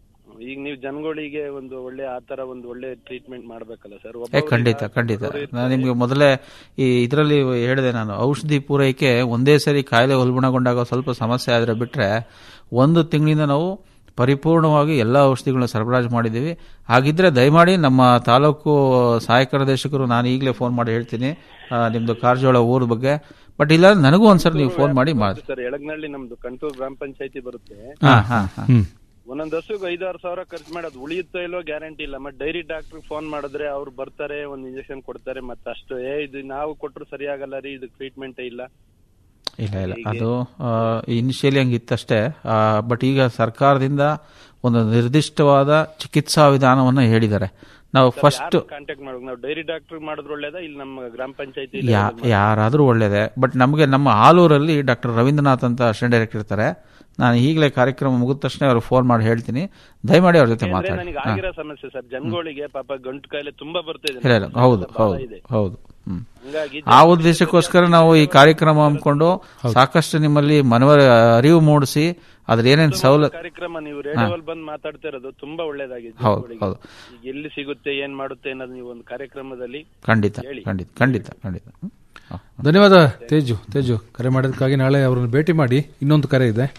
ಈಗ ನೀವು ಜನಗಳಿಗೆ ಒಂದು ಒಳ್ಳೆ ಆ ತರ ಒಂದು ಒಳ್ಳೆ ಟ್ರೀಟ್ಮೆಂಟ್ ಮಾಡ್ಬೇಕಲ್ಲ ಸರ್ ಏ ಖಂಡಿತ ಖಂಡಿತ ನಾನು ನಿಮ್ಗೆ ಮೊದಲೇ ಈ ಇದರಲ್ಲಿ ಹೇಳಿದೆ ನಾನು ಔಷಧಿ ಪೂರೈಕೆ ಒಂದೇ ಸರಿ ಕಾಯಿಲೆ ಉಲ್ಬಣಗೊಂಡಾಗ ಸ್ವಲ್ಪ ಸಮಸ್ಯೆ ಆದರೆ ಬಿಟ್ರೆ ಒಂದು ತಿಂಗಳಿಂದ ನಾವು ಪರಿಪೂರ್ಣವಾಗಿ ಎಲ್ಲ ಔಷಧಿಗಳನ್ನ ಸರಬರಾಜು ಮಾಡಿದ್ದೀವಿ ಹಾಗಿದ್ರೆ ದಯಮಾಡಿ ನಮ್ಮ ತಾಲೂಕು ಸಹಾಯಕ ನಿರ್ದೇಶಕರು ನಾನು ಈಗಲೇ ಫೋನ್ ಮಾಡಿ ಹೇಳ್ತೀನಿ ಆ, ನಿಮ್ದು ಕಾರ್ಜೋಳ ಊರ ಬಗ್ಗೆ ಬಟ್ ಇಲ್ಲ ನನಗೂ ಒಂದ್ಸರಿ ನೀವು ಫೋನ್ ಮಾಡಿ ಮಾಡಿ ಸರ್ ಎಳಗ್ನಳ್ಳಿ ನಮ್ದು ಕಂಟೂರ್ ಗ್ರಾಮ ಪಂಚಾಯತಿ ಬರುತ್ತೆ ಹಾ ಹಾ ಹಾ ಒಂದೊಂದ್ ಹಸುಗ್ ಐದಾರು ಸಾವಿರ ಖರ್ಚು ಮಾಡೋದು ಉಳಿಯುತ್ತೋ ಇಲ್ಲೋ ಗ್ಯಾರಂಟಿ ಇಲ್ಲ ಮತ್ತೆ ಡೈರಿ ಡಾಕ್ಟರ್ ಫೋನ್ ಮಾಡಿದ್ರೆ ಅವ್ರು ಬರ್ತಾರೆ ಒಂದ್ ಇಂಜೆಕ್ಷನ್ ಕೊಡ್ತಾರೆ ಮತ್ತೆ ಅಷ್ಟು ಏ ಇದು ನಾವು ಕೊಟ್ರು ಸರಿಯಾಗಲ್ಲ ರೀ ಇದು ಟ್ರೀಟ್ಮೆಂಟ್ ಇಲ್ಲ ಇಲ್ಲ ಇಲ್ಲ ಅದು ಇನಿಷಿಯಲಿ ಹಂಗಿತ್ತಷ್ಟೇ ಬಟ್ ಈಗ ಸರ್ಕಾರದಿಂದ ಒಂದು ನಿರ್ದಿಷ್ಟವಾದ ಚಿಕಿತ್ಸಾ ವಿಧಾನವನ್ನು ಹೇಳಿದ್ದಾರೆ ನಾವು ಫಸ್ಟ್ ಕಾಂಟ್ಯಾಕ್ಟ್ ಮಾಡ್ಬೇಕು ನಾವು ಡೈರಿ ಡಾಕ್ಟರ್ ಮಾಡಿದ್ರು ಒಳ್ಳೇದಾ ಇಲ್ಲಿ ನಮ್ಮ ಗ್ರಾಮ ಪಂಚಾಯತಿ ಯಾ ಯಾರಾದರೂ ಒಳ್ಳೇದೇ ಬಟ್ ನಮಗೆ ನಮ್ಮ ಆಲೂರಲ್ಲಿ ಡಾಕ್ಟರ್ ರವೀಂದ್ರನಾಥ್ ಅಂತ ಅಸಿಸ್ಟೆಂಟ್ ಡೈರೆಕ್ಟರ್ ಇರ್ತಾರೆ ನಾನು ಈಗಲೇ ಕಾರ್ಯಕ್ರಮ ಮುಗಿದ ತಕ್ಷಣ ಅವ್ರಿಗೆ ಫೋನ್ ಮಾಡಿ ಹೇಳ್ತೀನಿ ದಯಮಾಡಿ ಅವ್ರ ಜೊತೆ ಅಂದ್ರೆ ಮಾತಾಡಿ ನನಗೆ ಹಾ. ಆಗಿರೋ ಸಮಸ್ಯೆ ಸರ್ ಜನಗಳಿಗೆ ಪಾಪ ಗಂಟು ಕಾಯಿಲೆ ತುಂಬಾ ಬರ್ತಾ ಇದೆ ಇಲ್ಲ ಇಲ್ಲ ಹೌದು ಹೌದು ಇದೆ ಹೌದು ಹ್ಮ್. ಹಂಗಾಗಿ ಆ ಉದ್ದೇಶಕ್ಕೋಸ್ಕರ ನಾವು ಈ ಕಾರ್ಯಕ್ರಮ ಹಮ್ಮಿಕೊಂಡು ಸಾಕಷ್ಟು ನಿಮ್ಮಲ್ಲಿ ಮನವರ ಅರಿವು ಮೂಡಿಸಿ ಅದ್ರ ಏನೇನ್ ಸವಲತ್ತು ಕಾರ್ಯಕ್ರಮ ನೀವು ರೇಡಿಯೋದಲ್ಲಿ ಬಂದು ಮಾತಾಡ್ತಾ ಇರೋದು ತುಂಬಾ ಒಳ್ಳೇದಾಗಿದೆ ಹೌದು, ಜನಗಳಿಗೆ. ಹೌದು. ಈಗ ಎಲ್ಲಿ ಸಿಗುತ್ತೆ ಏನ್ ಮಾಡುತ್ತೆ ಅನ್ನೋದು ನೀವು ಒಂದು ಕಾರ್ಯಕ್ರಮದಲ್ಲಿ ಖಂಡಿತ ಹೇಳಿ. ಖಂಡಿತ ಖಂಡಿತ ಖಂಡಿತ ಹ್ಮ್. ಧನ್ಯವಾದ ತೇಜು ತೇಜು ಕರೆ ಮಾಡೋದಕ್ಕಾಗಿ ನಾಳೆ ಅವರನ್ನು ಭೇಟಿ ಮಾಡಿ ಇನ್ನೊಂದು ಕರೆ ಇದೆ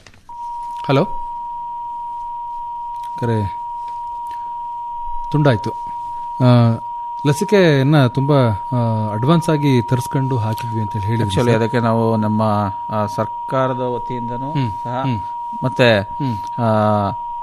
ಹಲೋ ಕರೆ ತುಂಡಾಯ್ತು ಆ, ಲಸಿಕೆಯನ್ನ ತುಂಬಾ ಅಡ್ವಾನ್ಸ್ ಆಗಿ ತರಿಸ್ಕೊಂಡು ಹಾಕಿದ್ವಿ ಅಂತ ಹೇಳಿ ಆಕ್ಚುಲಿ ಅದಕ್ಕೆ ನಾವು ನಮ್ಮ ಆ, ಸರ್ಕಾರದ ವತಿಯಿಂದನೂ ಹ್ಮ್, ಸಹ ಹ್ಮ್. ಮತ್ತೆ ಹ್ಮ್. ಆ,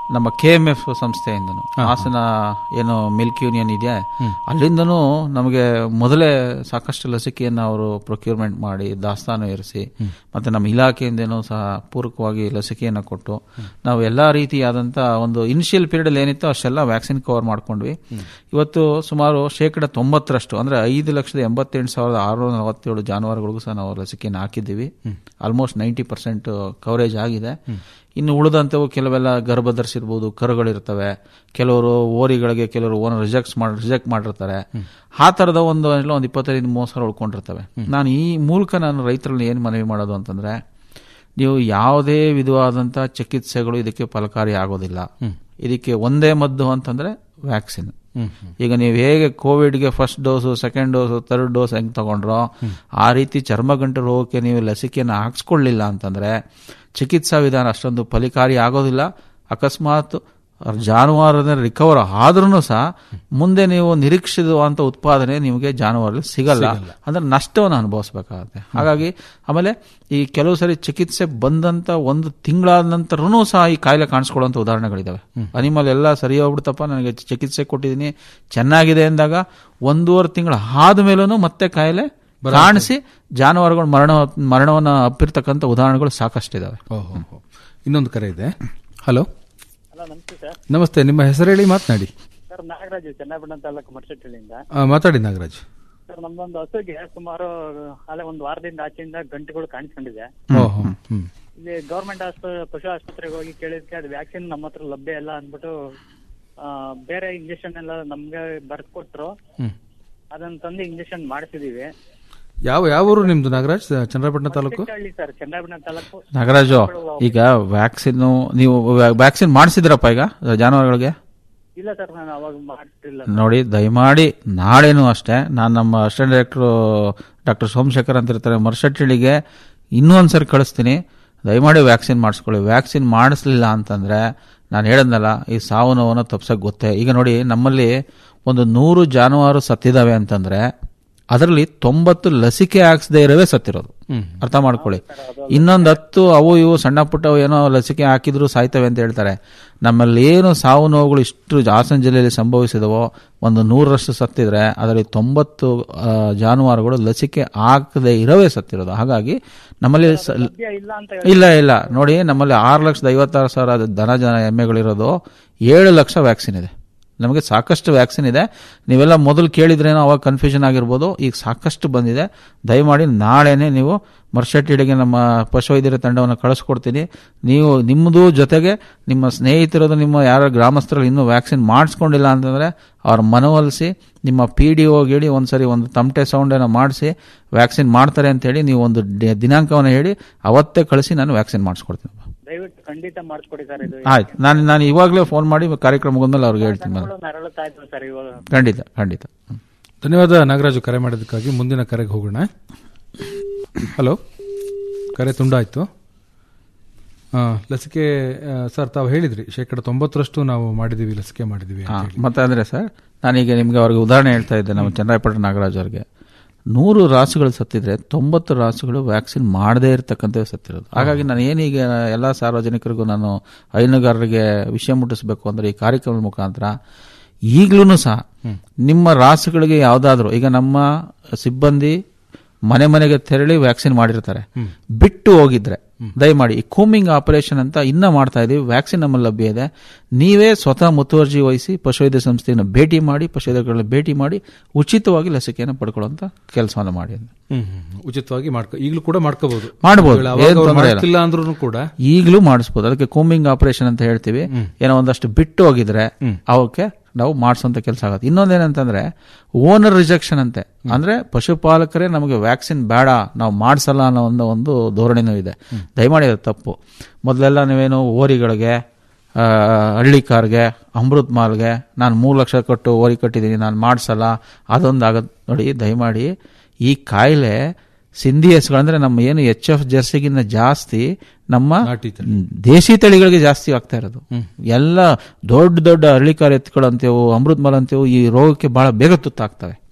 ನಮ್ಮ ಕೆ ಎಂ ಎಫ್ ಸಂಸ್ಥೆಯಿಂದನು ಹಾಸನ ಏನು ಮಿಲ್ಕ್ ಯೂನಿಯನ್ ಇದೆ ಅಲ್ಲಿಂದನೂ ನಮಗೆ ಮೊದಲೇ ಸಾಕಷ್ಟು ಲಸಿಕೆಯನ್ನು ಅವರು ಪ್ರೊಕ್ಯೂರ್ಮೆಂಟ್ ಮಾಡಿ ದಾಸ್ತಾನು ಇರಿಸಿ ಮತ್ತೆ ನಮ್ಮ ಇಲಾಖೆಯಿಂದನೂ ಸಹ ಪೂರಕವಾಗಿ ಲಸಿಕೆಯನ್ನು ಕೊಟ್ಟು ನಾವು ಎಲ್ಲಾ ರೀತಿಯಾದಂಥ ಒಂದು ಇನಿಷಿಯಲ್ ಪೀರಿಯಡ್ ಅಲ್ಲಿ ಏನಿತ್ತು ಅಷ್ಟೆಲ್ಲ ವ್ಯಾಕ್ಸಿನ್ ಕವರ್ ಮಾಡ್ಕೊಂಡ್ವಿ ಇವತ್ತು ಸುಮಾರು ಶೇಕಡ ತೊಂಬತ್ತರಷ್ಟು ಅಂದ್ರೆ ಐದು ಲಕ್ಷದ ಎಂಬತ್ತೆಂಟು ಸಾವಿರದ ಆರುನೂರ ನಲವತ್ತೇಳು ಜಾನುವಾರುಗಳಿಗೂ ಸಹ ನಾವು ಲಸಿಕೆಯನ್ನು ಹಾಕಿದ್ದೀವಿ ಆಲ್ಮೋಸ್ಟ್ ನೈಂಟಿ ಪರ್ಸೆಂಟ್ ಕವರೇಜ್ ಆಗಿದೆ ಇನ್ನು ಉಳಿದಂಥವು ಕೆಲವೆಲ್ಲ ಗರ್ಭ ಧರಿಸಿರ್ಬೋದು ಕರುಗಳಿರ್ತವೆ ಕೆಲವರು ಓರಿಗಳಿಗೆ ಕೆಲವರು ಓನರ್ ರಿಜೆಕ್ಟ್ ಮಾಡಿ ರಿಜೆಕ್ಟ್ ಮಾಡಿರ್ತಾರೆ ಆ ಥರದ ಒಂದು ಎಲ್ಲ ಒಂದು ಇಪ್ಪತ್ತೈದು ಮೂವತ್ತು ಸಾವಿರ ಉಳ್ಕೊಂಡಿರ್ತವೆ ನಾನು ಈ ಮೂಲಕ ನಾನು ರೈತರಲ್ಲಿ ಏನು ಮನವಿ ಮಾಡೋದು ಅಂತಂದ್ರೆ ನೀವು ಯಾವುದೇ ವಿಧವಾದಂಥ ಚಿಕಿತ್ಸೆಗಳು ಇದಕ್ಕೆ ಫಲಕಾರಿ ಆಗೋದಿಲ್ಲ ಇದಕ್ಕೆ ಒಂದೇ ಮದ್ದು ಅಂತಂದ್ರೆ ವ್ಯಾಕ್ಸಿನ್ ಈಗ ನೀವು ಹೇಗೆ ಕೋವಿಡ್ಗೆ first dose second dose third dose ಹೆಂಗೆ ತಗೊಂಡ್ರೋ ಆ ರೀತಿ ಚರ್ಮಗಂಟು ರೋಗಕ್ಕೆ ನೀವು ಲಸಿಕೆಯನ್ನು ಹಾಕ್ಸ್ಕೊಳ್ಳಿಲ್ಲ ಅಂತಂದ್ರೆ ಚಿಕಿತ್ಸಾ ವಿಧಾನ ಅಷ್ಟೊಂದು ಫಲಿಕಾರಿ ಆಗೋದಿಲ್ಲ ಅಕಸ್ಮಾತ್ ಜಾನುವಾರದ ರಿಕವರ್ ಆದ್ರೂ ಸಹ ಮುಂದೆ ನೀವು ನಿರೀಕ್ಷಿಸುವಂತ ಉತ್ಪಾದನೆ ನಿಮಗೆ ಜಾನುವಾರಲ್ಲಿ ಸಿಗಲ್ಲ ಅಂದ್ರೆ ನಷ್ಟವನ್ನು ಅನುಭವಿಸಬೇಕಾಗುತ್ತೆ ಹಾಗಾಗಿ ಆಮೇಲೆ ಈ ಕೆಲವು ಸರಿ ಚಿಕಿತ್ಸೆ ಬಂದಂತ ಒಂದು ತಿಂಗಳಾದ ನಂತರನೂ ಸಹ ಈ ಕಾಯಿಲೆ ಕಾಣಿಸ್ಕೊಳ್ಳುವಂತ ಉದಾಹರಣೆಗಳಿದಾವೆ ಅನಿಮಲ್ ಎಲ್ಲ ಸರಿ ಹೋಗ್ಬಿಡ್ತಪ್ಪ ನನಗೆ ಚಿಕಿತ್ಸೆ ಕೊಟ್ಟಿದ್ದೀನಿ ಚೆನ್ನಾಗಿದೆ ಅಂದಾಗ ಒಂದೂವರೆ ತಿಂಗಳ ಆದ ಮೇಲೂ ಮತ್ತೆ ಕಾಯಿಲೆ ಕಾಣಿಸಿ ಜಾನುವಾರುಗಳು ಮರಣ ಮರಣವನ್ನು ಅಪ್ಪಿರ್ತಕ್ಕಂಥ ಉದಾಹರಣೆಗಳು ಸಾಕಷ್ಟಿದಾವೆ ಓಹೋ ಇನ್ನೊಂದು ಕರೆ ಇದೆ ಹಲೋ ಹಲೋ ನಮಸ್ತೆ ಸರ್ ನಮಸ್ತೆ ನಿಮ್ಮ ಹೆಸರು ಹೇಳಿ ಮಾತನಾಡಿ ಸರ್ ನಾಗರಾಜು ಚನ್ನಪಟ್ಟಣ ತಾಲೂಕು ಮರ್ಸಟ್ಟಿಲಿಂದ ಆ, ಮಾತಾಡಿ ನಾಗರಾಜ್ ಸರ್ ನಮ್ದೊಂದು ಹಸುಗೆ ಸುಮಾರು ಅಲ್ಲೇ ಒಂದು ವಾರದಿಂದ ಆಚೆಯಿಂದ ಗಂಟೆಗಳು ಕಾಣಿಸ್ಕೊಂಡಿದೆ ಓಹೋ ಹ್ಮ್ ಇಲ್ಲಿ ಗೌರ್ಮೆಂಟ್ ಆಸ್ಪತ್ರೆ ಪಶು ಆಸ್ಪತ್ರೆಗೆ ಹೋಗಿ ಕೇಳಿದ್ಕೆ ಅದು ವ್ಯಾಕ್ಸಿನ್ ನಮ್ಮ ಹತ್ರ ಲಭ್ಯ ಇಲ್ಲ ಅಂದ್ಬಿಟ್ಟು ಆ, ಬೇರೆ ಇಂಜೆಕ್ಷನ್ ಎಲ್ಲ ನಮ್ಗೆ ಬರ್ಕೊಟ್ರು ಹ್ಮ್. ಅದನ್ನ ತಂದು ಇಂಜೆಕ್ಷನ್ ಮಾಡಿಸಿದೀವಿ ಯಾವ ಯಾವ ಊರು ನಿಮ್ದು ನಾಗರಾಜ್ ಚಂದ್ರಪಟ್ಟಣ ತಾಲೂಕು ಹಳ್ಳಿ ಸರ್ ಚನ್ನಪಟ್ಟಣ ತಾಲೂಕು ನಾಗರಾಜು ಈಗ ವ್ಯಾಕ್ಸಿನ್ ನೀವು ವ್ಯಾಕ್ಸಿನ್ ಮಾಡಿಸಿದ್ರಪ್ಪ ಈಗ ಜಾನುವಾರುಗಳಿಗೆ ಇಲ್ಲ ಸರ್ ನಾನು ಅವಾಗ ಮಾಡ್ತಿಲ್ಲ ನೋಡಿ ದಯಮಾಡಿ ನಾಳೆನೂ ಅಷ್ಟೇ ನಾನು ನಮ್ಮ ಅಸಿಸ್ಟೆಂಟ್ ಡೈರೆಕ್ಟರ್ ಡಾಕ್ಟರ್ ಸೋಮಶೇಖರ್ ಅಂತ ಇರ್ತಾರೆ ಮರ್ಷಟ್ಟಿಳಿಗೆ ಇನ್ನೂ ಒಂದ್ಸರಿ ಕಳಿಸ್ತೀನಿ ದಯಮಾಡಿ ವ್ಯಾಕ್ಸಿನ್ ಮಾಡಿಸ್ಕೊಳ್ಳಿ ವ್ಯಾಕ್ಸಿನ್ ಮಾಡಿಸ್ಲಿಲ್ಲ ಅಂತಂದ್ರೆ ನಾನು ಹೇಳದ್ನಲ್ಲ ಈ ಸಾವು ನೋವನ್ನು ತಪ್ಸಕ್ ಗೊತ್ತೇ ಈಗ ನೋಡಿ ನಮ್ಮಲ್ಲಿ ಒಂದು ನೂರು ಜಾನುವಾರು ಸತ್ತಿದಾವೆ ಅಂತಂದ್ರೆ ಅದರಲ್ಲಿ ತೊಂಬತ್ತು ಲಸಿಕೆ ಹಾಕ್ಸದೇ ಇರೋವೇ ಸತ್ತಿರೋದು ಅರ್ಥ ಮಾಡ್ಕೊಳ್ಳಿ ಇನ್ನೊಂದು ಹತ್ತು ಅವು ಇವು ಸಣ್ಣ ಪುಟ್ಟ ಏನೋ ಲಸಿಕೆ ಹಾಕಿದ್ರು ಸಾಯ್ತವೆ ಅಂತ ಹೇಳ್ತಾರೆ ನಮ್ಮಲ್ಲಿ ಏನು ಸಾವು ನೋವುಗಳು ಇಷ್ಟು ಹಾಸನ ಜಿಲ್ಲೆಯಲ್ಲಿ ಸಂಭವಿಸಿದವೋ ಒಂದು ನೂರರಷ್ಟು ಸತ್ತಿದ್ರೆ ಅದರಲ್ಲಿ ತೊಂಬತ್ತು ಆ, ಜಾನುವಾರುಗಳು ಲಸಿಕೆ ಹಾಕದೆ ಇರೋವೇ ಸತ್ತಿರೋದು ಹಾಗಾಗಿ ನಮ್ಮಲ್ಲಿ ಸ- ಇಲ್ಲ ಅಂತ ಇಲ್ಲ ಇಲ್ಲ ನೋಡಿ ನಮ್ಮಲ್ಲಿ ಆರು ಲಕ್ಷದ ಐವತ್ತಾರು ಸಾವಿರ ದನ ಜನ ಎಮ್ಮೆಗಳಿರೋದು ಏಳು ಲಕ್ಷ ವ್ಯಾಕ್ಸಿನ್ ಇದೆ ನಮಗೆ ಸಾಕಷ್ಟು ವ್ಯಾಕ್ಸಿನ್ ಇದೆ ನೀವೆಲ್ಲ ಮೊದಲು ಕೇಳಿದ್ರೇನೋ ಅವಾಗ ಕನ್ಫ್ಯೂಷನ್ ಆಗಿರ್ಬೋದು ಈಗ ಸಾಕಷ್ಟು ಬಂದಿದೆ ದಯಮಾಡಿ ನಾಳೆನೆ ನೀವು ಮರ್ಷಟ್ಟಿಡಿಗೆ ನಮ್ಮ ಪಶುವೈದ್ಯರ ತಂಡವನ್ನು ಕಳಿಸ್ಕೊಡ್ತೀನಿ ನೀವು ನಿಮ್ಮದು ಜೊತೆಗೆ ನಿಮ್ಮ ಸ್ನೇಹಿತರದು ನಿಮ್ಮ ಯಾರ ಗ್ರಾಮಸ್ಥರಲ್ಲಿ ಇನ್ನೂ ವ್ಯಾಕ್ಸಿನ್ ಮಾಡಿಸ್ಕೊಂಡಿಲ್ಲ ಅಂತಂದ್ರೆ ಅವ್ರ ಮನವೊಲಿಸಿ ನಿಮ್ಮ ಪಿ ಡಿ ಹೇಳಿ ಒಂದ್ಸರಿ ಒಂದು ತಮಟೆ ಸೌಂಡ್ ಏನೋ ಮಾಡಿಸಿ ವ್ಯಾಕ್ಸಿನ್ ಮಾಡ್ತಾರೆ ಅಂತ ಹೇಳಿ ನೀವು ಒಂದು ಡಿ- ದಿನಾಂಕವನ್ನು ಹೇಳಿ ಅವತ್ತೇ ಕಳಿಸಿ ನಾನು ವ್ಯಾಕ್ಸಿನ್ ಮಾಡಿಸ್ಕೊಡ್ತೀನಿ ದಯವಿಟ್ಟು ಖಂಡಿತ ಮಾಡಿಸ್ಕೊಡಿ ಸರ್ ಇದು ಆಯ್ತು ನಾನು ನಾನು ಇವಾಗಲೇ ಫೋನ್ ಮಾಡಿ ಕಾರ್ಯಕ್ರಮ ಮುಗಿದ್ಮೇಲೆ ಅವ್ರಿಗೆ ಹೇಳ್ತೀನಿ ನಾನು. ದನಗಳು ನರಳುತ್ತಾ ಇದ್ವು ಸರ್ ಇವಾಗ ಖಂಡಿತ ಖಂಡಿತ ಧನ್ಯವಾದ ನಾಗರಾಜು ಕರೆ ಮಾಡೋದಕ್ಕಾಗಿ ಮುಂದಿನ ಕರೆಗೆ ಹೋಗೋಣ ಹಲೋ ಕರೆ ತುಂಡಾಯ್ತು ಆ, ಲಸಿಕೆ ಆ, ಸರ್ ತಾವು ಹೇಳಿದ್ರಿ ಶೇಕಡ ತೊಂಬತ್ತರಷ್ಟು ನಾವು ಮಾಡಿದೀವಿ ಲಸಿಕೆ ಮಾಡಿದೀವಿ ಅಂತ ಹಾ, ಹೇಳಿ. ಮತ್ತೆ ಅಂದ್ರೆ ಸರ್ ನಾನೀಗ ನಿಮ್ಗೆ ಅವ್ರಿಗೆ ಉದಾಹರಣೆ ಹೇಳ್ತಾ ಇದ್ದೆ ನಮ್ಮ ಚನ್ನರಾಯಪಟ್ಟಣ ನಾಗರಾಜ್ ಅವ್ರಿಗೆ ನೂರು ರಾಸುಗಳು ಸತ್ತಿದ್ರೆ ತೊಂಬತ್ತು ರಾಸುಗಳು ವ್ಯಾಕ್ಸಿನ್ ಮಾಡದೇ ಇರತಕ್ಕಂಥವು ಸತ್ತಿರೋದು ಹಾಗಾಗಿ ನಾನು ಏನೀಗ ಎಲ್ಲ ಸಾರ್ವಜನಿಕರಿಗೂ ನಾನು ಹೈನುಗಾರರಿಗೆ ವಿಷಯ ಮುಟ್ಟಿಸಬೇಕು ಅಂದ್ರೆ ಈ ಕಾರ್ಯಕ್ರಮದ ಮುಖಾಂತರ ಈಗಲೂ ಸಹ ನಿಮ್ಮ ರಾಸುಗಳಿಗೆ ಯಾವುದಾದ್ರೂ ಈಗ ನಮ್ಮ ಸಿಬ್ಬಂದಿ ಮನೆ ಮನೆಗೆ ತೆರಳಿ ವ್ಯಾಕ್ಸಿನ್ ಮಾಡಿರ್ತಾರೆ ಬಿಟ್ಟು ಹೋಗಿದ್ರೆ ದಯಮಾಡಿ ಈ ಕೂಮಿಂಗ್ ಆಪರೇಷನ್ ಅಂತ ಇನ್ನ ಮಾಡ್ತಾ ಇದೀವಿ ವ್ಯಾಕ್ಸಿನ್ ನಮ್ಮಲ್ಲಿ ಲಭ್ಯ ಇದೆ ನೀವೇ ಸ್ವತಃ ಮುತುವರ್ಜಿ ವಹಿಸಿ ಪಶುವೈದ್ಯ ಸಂಸ್ಥೆಯನ್ನು ಭೇಟಿ ಮಾಡಿ ಪಶುವೈದ್ಯಗಳನ್ನ ಭೇಟಿ ಮಾಡಿ ಉಚಿತವಾಗಿ ಲಸಿಕೆಯನ್ನು ಪಡ್ಕೊಳ್ಳುವಂತ ಕೆಲಸವನ್ನು ಮಾಡಿ ಅಂತ. ಹ್ಮ್, ಹ್ಮ್, ಹ್ಮ್. ಉಚಿತವಾಗಿ ಮಾಡ್ಕೊ ಈಗಲೂ ಕೂಡ ಮಾಡ್ಕೋಬಹುದು ಮಾಡ್ಬೋದು ಅವಾಗ ಏನ್ ಅವ್ರು ತೊಂದ್ರೆ ಇಲ್ಲ. ಮಾಡ್ತಿಲ್ಲ ಅಂದ್ರೂ ಕೂಡ ಈಗಲೂ ಮಾಡಿಸ್ಬೋದು ಅದಕ್ಕೆ ಕೂಮಿಂಗ್ ಆಪರೇಷನ್ ಅಂತ ಹೇಳ್ತೀವಿ ಏನೋ ಒಂದಷ್ಟು ಬಿಟ್ಟು ಹೋಗಿದ್ರೆ ಅವಕ್ಕೆ ನಾವು ಮಾಡಿಸುವಂತ ಕೆಲಸ ಆಗುತ್ತೆ ಇನ್ನೊಂದೇನಂತಂದ್ರೆ ಓನರ್ ರಿಜೆಕ್ಷನ್ ಅಂತೆ ಅಂದ್ರೆ ಪಶುಪಾಲಕರೇ ನಮಗೆ ವ್ಯಾಕ್ಸಿನ್ ಬೇಡ ನಾವು ಮಾಡಿಸಲ್ಲ ಅನ್ನೋ ಒಂದು ಒಂದು ಧೋರಣೆನೂ ಇದೆ ದಯಮಾಡಿ ಅದು ತಪ್ಪು ಮೊದಲೆಲ್ಲ ನೀವೇನು ಓರಿಗಳಿಗೆ ಆ, ಹಳ್ಳಿ ಕಾರ್ಗೆ ಅಮೃತ್ ಮಾಲ್ಗೆ ನಾನು ಮೂರು ಲಕ್ಷ ಕೊಟ್ಟು ಓರಿ ಕಟ್ಟಿದ್ದೀನಿ ನಾನು ಮಾಡಿಸಲ್ಲ ಅದೊಂದು ಆಗದ್ ನೋಡಿ ದಯಮಾಡಿ ಈ ಕಾಯಿಲೆ ಸಿಂಧಿ ಹಸುಗಳಂದ್ರೆ ನಮ್ಮ ಏನು ಎಚ್ ಎಫ್ ಜರ್ಸಿಗಿನ್ನ ಜಾಸ್ತಿ ನಮ್ಮ ದೇಶಿ ತಳಿಗಳಿಗೆ ಜಾಸ್ತಿ ಆಗ್ತಾ ಇರೋದು ಎಲ್ಲ ದೊಡ್ಡ ದೊಡ್ಡ ಹಳ್ಳಿಕಾರ ಎತ್ತುಗಳು ಅಂತೇವು ಅಮೃತ್ ಮಲ್ ಅಂತೇವು ಈ ರೋಗಕ್ಕೆ ಬಹಳ ಬೇಗ ತುತ್ತಾಗ್ತವೆ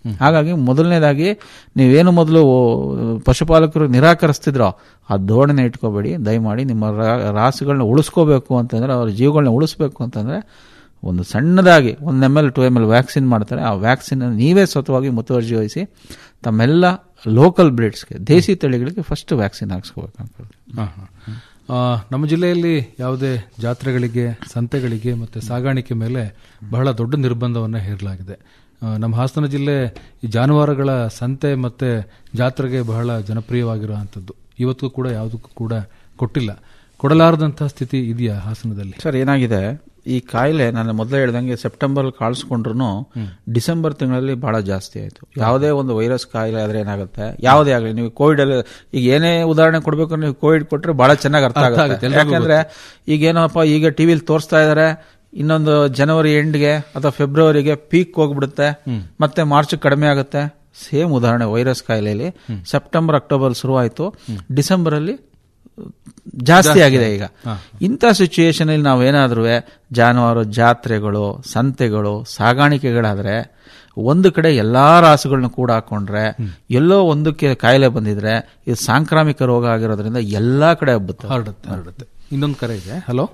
ಹಾಗಾಗಿ ಮೊದಲನೇದಾಗಿ ನೀವೇನು ಮೊದಲು ಪಶುಪಾಲಕರು ನಿರಾಕರಿಸ್ತಿದ್ರೋ ಆ ಧೋರಣೆ ಇಟ್ಕೋಬೇಡಿ ದಯಮಾಡಿ ನಿಮ್ಮ ರಾ- ರಾಸುಗಳನ್ನ ಉಳಿಸ್ಕೋಬೇಕು ಅಂತಂದ್ರೆ ಅವ್ರ ಜೀವಗಳನ್ನ ಉಳಿಸ್ಬೇಕು ಅಂತಂದ್ರೆ ಒಂದು ಸಣ್ಣದಾಗಿ ಒಂದು M L two M L vaccine ಮಾಡ್ತಾರೆ ಆ ವ್ಯಾಕ್ಸಿನ್ ನೀವೇ ಸ್ವತಃವಾಗಿ ಮುತುವರ್ಜಿ ವಹಿಸಿ ತಮ್ಮೆಲ್ಲ ಲೋಕಲ್ ಬ್ರೀಡ್ಸ್ಗೆ ದೇಸಿ ತಳಿಗಳಿಗೆ ಫಸ್ಟ್ ವ್ಯಾಕ್ಸಿನ್ ಹಾಕ್ಸ್ಕೋಬೇಕು ಅಂತ ಹಾ, ಹಾ. ಆ, ನಮ್ಮ ಜಿಲ್ಲೆಯಲ್ಲಿ ಯಾವುದೇ ಜಾತ್ರೆಗಳಿಗೆ ಸಂತೆಗಳಿಗೆ ಮತ್ತೆ ಸಾಗಾಣಿಕೆ ಮೇಲೆ ಬಹಳ ದೊಡ್ಡ ನಿರ್ಬಂಧವನ್ನು ಹೇರಲಾಗಿದೆ ಆ, ನಮ್ಮ ಹಾಸನ ಜಿಲ್ಲೆ ಈ ಜಾನುವಾರುಗಳ ಸಂತೆ ಮತ್ತೆ ಜಾತ್ರೆಗೆ ಬಹಳ ಜನಪ್ರಿಯವಾಗಿರುವಂಥದ್ದು ಇವತ್ತಿಗೂ ಕೂಡ ಯಾವುದಕ್ಕೂ ಕೂಡ ಕೊಟ್ಟಿಲ್ಲ ಕೊಡಲಾರದಂತಹ ಸ್ಥಿತಿ ಇದೆಯಾ ಹಾಸನದಲ್ಲಿ ಸರ್ ಏನಾಗಿದೆ ಈ ಕಾಯಿಲೆ ನಾನು ಮೊದಲೇ ಹೇಳ್ದಂಗೆ ಸೆಪ್ಟೆಂಬರ್ ಕಾಣಿಸ್ಕೊಂಡ್ರು ಡಿಸೆಂಬರ್ ತಿಂಗಳಲ್ಲಿ ಬಹಳ ಜಾಸ್ತಿ ಆಯಿತು ಯಾವುದೇ ಒಂದು ವೈರಸ್ ಕಾಯಿಲೆ ಆದ್ರೆ ಏನಾಗುತ್ತೆ ಯಾವುದೇ ಆಗಲಿ ನೀವು ಕೋವಿಡ್ ಅಲ್ಲಿ ಈಗ ಏನೇ ಉದಾಹರಣೆ ಕೊಡಬೇಕು ನೀವು ಕೋವಿಡ್ ಕೊಟ್ಟರೆ ಬಹಳ ಚೆನ್ನಾಗಿ ಅರ್ಥ ಅರ್ಥ ಆಗುತ್ತೆ ಆಗುತ್ತೆ, ಎಲ್ರಿಗೂ ಯಾಕಂದ್ರೆ ಈಗ ಏನಪ್ಪ ಈಗ ಟಿವಿಲಿ ತೋರಿಸ್ತಾ ಇದಾರೆ ಇನ್ನೊಂದು ಜನವರಿ ಎಂಡ್ಗೆ ಅಥವಾ ಫೆಬ್ರವರಿಗೆ ಪೀಕ್ ಹೋಗ್ಬಿಡುತ್ತೆ ಮತ್ತೆ ಮಾರ್ಚ್ ಕಡಿಮೆ ಆಗುತ್ತೆ ಸೇಮ್ ಉದಾಹರಣೆ ವೈರಸ್ ಕಾಯಿಲೆಯಲ್ಲಿ ಸೆಪ್ಟೆಂಬರ್ ಅಕ್ಟೋಬರ್ ಶುರುವಾಯಿತು ಡಿಸೆಂಬರ್ ಅಲ್ಲಿ ಜಾಸ್ತಿ ಜಾಸ್ತಿ ಆಗಿದೆ ಈಗ ಹಾ. ಇಂಥ ಸಿಚುಯೇಷನ್ ಅಲ್ಲಿ ನಾವೇನಾದ್ರೂ ಜಾನುವಾರು ಜಾತ್ರೆಗಳು ಸಂತೆಗಳು ಸಾಗಾಣಿಕೆಗಳಾದ್ರೆ ಒಂದು ಕಡೆ ಎಲ್ಲಾ ರಾಸುಗಳನ್ನ ಕೂಡ ಹಾಕೊಂಡ್ರೆ ಎಲ್ಲೋ ಒಂದಕ್ಕೆ ಕಾಯಿಲೆ ಬಂದಿದ್ರೆ ಇದು ಸಾಂಕ್ರಾಮಿಕ ರೋಗ ಆಗಿರೋದ್ರಿಂದ ಎಲ್ಲಾ ಕಡೆ ಹಬ್ಬುತ್ತೆ ಹರಡುತ್ತೆ ಹರಡುತ್ತೆ ಇನ್ನೊಂದು ಕರೆ ಇದೆ ಹಲೋ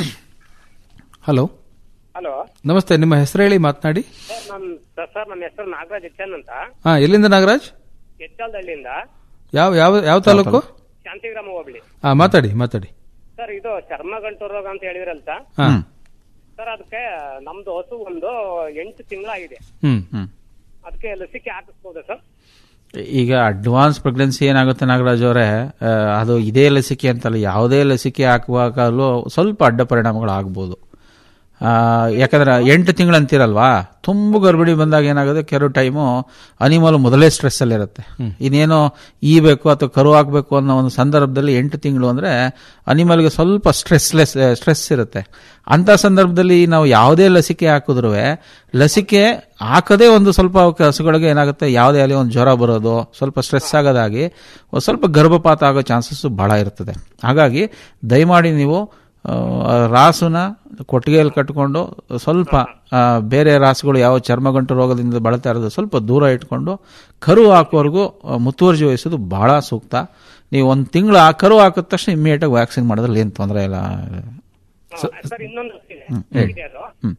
ಹಲೋ ಹಲೋ ನಮಸ್ತೆ ನಿಮ್ಮ ಹೆಸರು ಹೇಳಿ ಮಾತನಾಡಿ ಸರ್ ನಮ್ ಸರ್ ನನ್ನ ಹೆಸರು ನಾಗರಾಜ್ ಎಚ್ಚನ್ ಅಂತ ಹಾ ಎಲ್ಲಿಂದ ನಾಗರಾಜ್ ಎಚ್ಚಾಲ್ದಳ್ಳಿಯಿಂದ ಯಾವ ಯಾವ ಯಾವ ತಾಲೂಕು ಶಾಂತಿಗ್ರಾಮ ಹೋಬಳಿ ಹಾ ಮಾತಾಡಿ ಮಾತಾಡಿ ಸರ್ ಇದು ಚರ್ಮ ಗಂಟು ರೋಗ ಅಂತ ಹೇಳಿದ್ರಲ್ಲ ಸರ್ ಹಾ ಸರ್ ಅದಕ್ಕೆ ನಮ್ದು ಹಸು ಒಂದು ಎಂಟು ತಿಂಗಳಾಗಿದೆ ಹ್ಮ್ ಹ್ಮ್ ಅದಕ್ಕೆ ಲಸಿಕೆ ಹಾಕಿಸ್ಬೋದಾ ಸರ್ ಈಗ ಅಡ್ವಾನ್ಸ್ ಪ್ರೆಗ್ನೆನ್ಸಿ ಏನಾಗುತ್ತೆ ನಾಗರಾಜ್ ಅವರೇ ಆ, ಅದು ಇದೇ ಲಸಿಕೆ ಅಂತಲ್ಲ ಯಾವುದೇ ಲಸಿಕೆ ಹಾಕುವಾಗಲೂ ಸ್ವಲ್ಪ ಅಡ್ಡ ಪರಿಣಾಮಗಳು ಆಗ್ಬೋದು ಆ, ಯಾಕಂದ್ರೆ ಎಂಟು ತಿಂಗಳು ಅಂತೀರಲ್ವಾ ತುಂಬ ಗರ್ಭಿಣಿ ಬಂದಾಗ ಏನಾಗುತ್ತೆ ಕೆಲವು ಟೈಮು ಅನಿಮಲ್ ಮೊದಲೇ ಸ್ಟ್ರೆಸ್ ಅಲ್ಲಿ ಇರುತ್ತೆ ಇನ್ನೇನೋ ಈಬೇಕು ಅಥವಾ ಕರು ಹಾಕಬೇಕು ಅನ್ನೋ ಒಂದು ಸಂದರ್ಭದಲ್ಲಿ ಎಂಟು ತಿಂಗಳು ಅಂದ್ರೆ ಅನಿಮಲ್ಗೆ ಸ್ವಲ್ಪ ಸ್ಟ್ರೆಸ್ಲೆಸ್ ಸ್ಟ್ರೆಸ್ ಇರುತ್ತೆ ಅಂತ ಸಂದರ್ಭದಲ್ಲಿ ನಾವು ಯಾವುದೇ ಲಸಿಕೆ ಹಾಕಿದ್ರು ಲಸಿಕೆ ಹಾಕದೇ ಒಂದು ಸ್ವಲ್ಪ ಅವಕ್ಕೆ ಹಸುಗಳಿಗೆ ಏನಾಗುತ್ತೆ ಯಾವುದೇ ಅಲ್ಲಿ ಒಂದು ಜ್ವರ ಬರೋದು ಸ್ವಲ್ಪ ಸ್ಟ್ರೆಸ್ ಆಗೋದಾಗಿ ಒಂದು ಸ್ವಲ್ಪ ಗರ್ಭಪಾತ ಆಗೋ ಚಾನ್ಸಸ್ ಬಹಳ ಇರ್ತದೆ ಹಾಗಾಗಿ ದಯಮಾಡಿ ನೀವು ಆ, ರಾಸುನ ಕೊಟ್ಟಿಗೆಯಲ್ಲಿ ಕಟ್ಕೊಂಡು ಸ್ವಲ್ಪ ಆ, ಬೇರೆ ರಾಸುಗಳು ಯಾವ ಚರ್ಮಗಂಟು ರೋಗದಿಂದ ಬಳಲ್ತಾ ಇರೋದು ಸ್ವಲ್ಪ ದೂರ ಇಟ್ಕೊಂಡು ಕರು ಹಾಕೋವರೆಗೂ ಆ, ಮುತುವರ್ಜಿ ವಹಿಸೋದು ಬಹಳ ಸೂಕ್ತ ನೀವು ಒಂದು ತಿಂಗಳು ಆ ಕರು ಹಾಕಿದ ತಕ್ಷಣ ಇಮಿಡಿಯೇಟ್ ಆಗಿ ವ್ಯಾಕ್ಸಿನ್ ಮಾಡೋದ್ರಲ್ಲಿ ಏನು ತೊಂದರೆ ಇಲ್ಲ ಸರ್ ಇನ್ನೊಂದು ಇದೆ ಹ್ಮ್, ಹೇಳಿ. ಇದೆ ಅದು ಹ್ಮ್.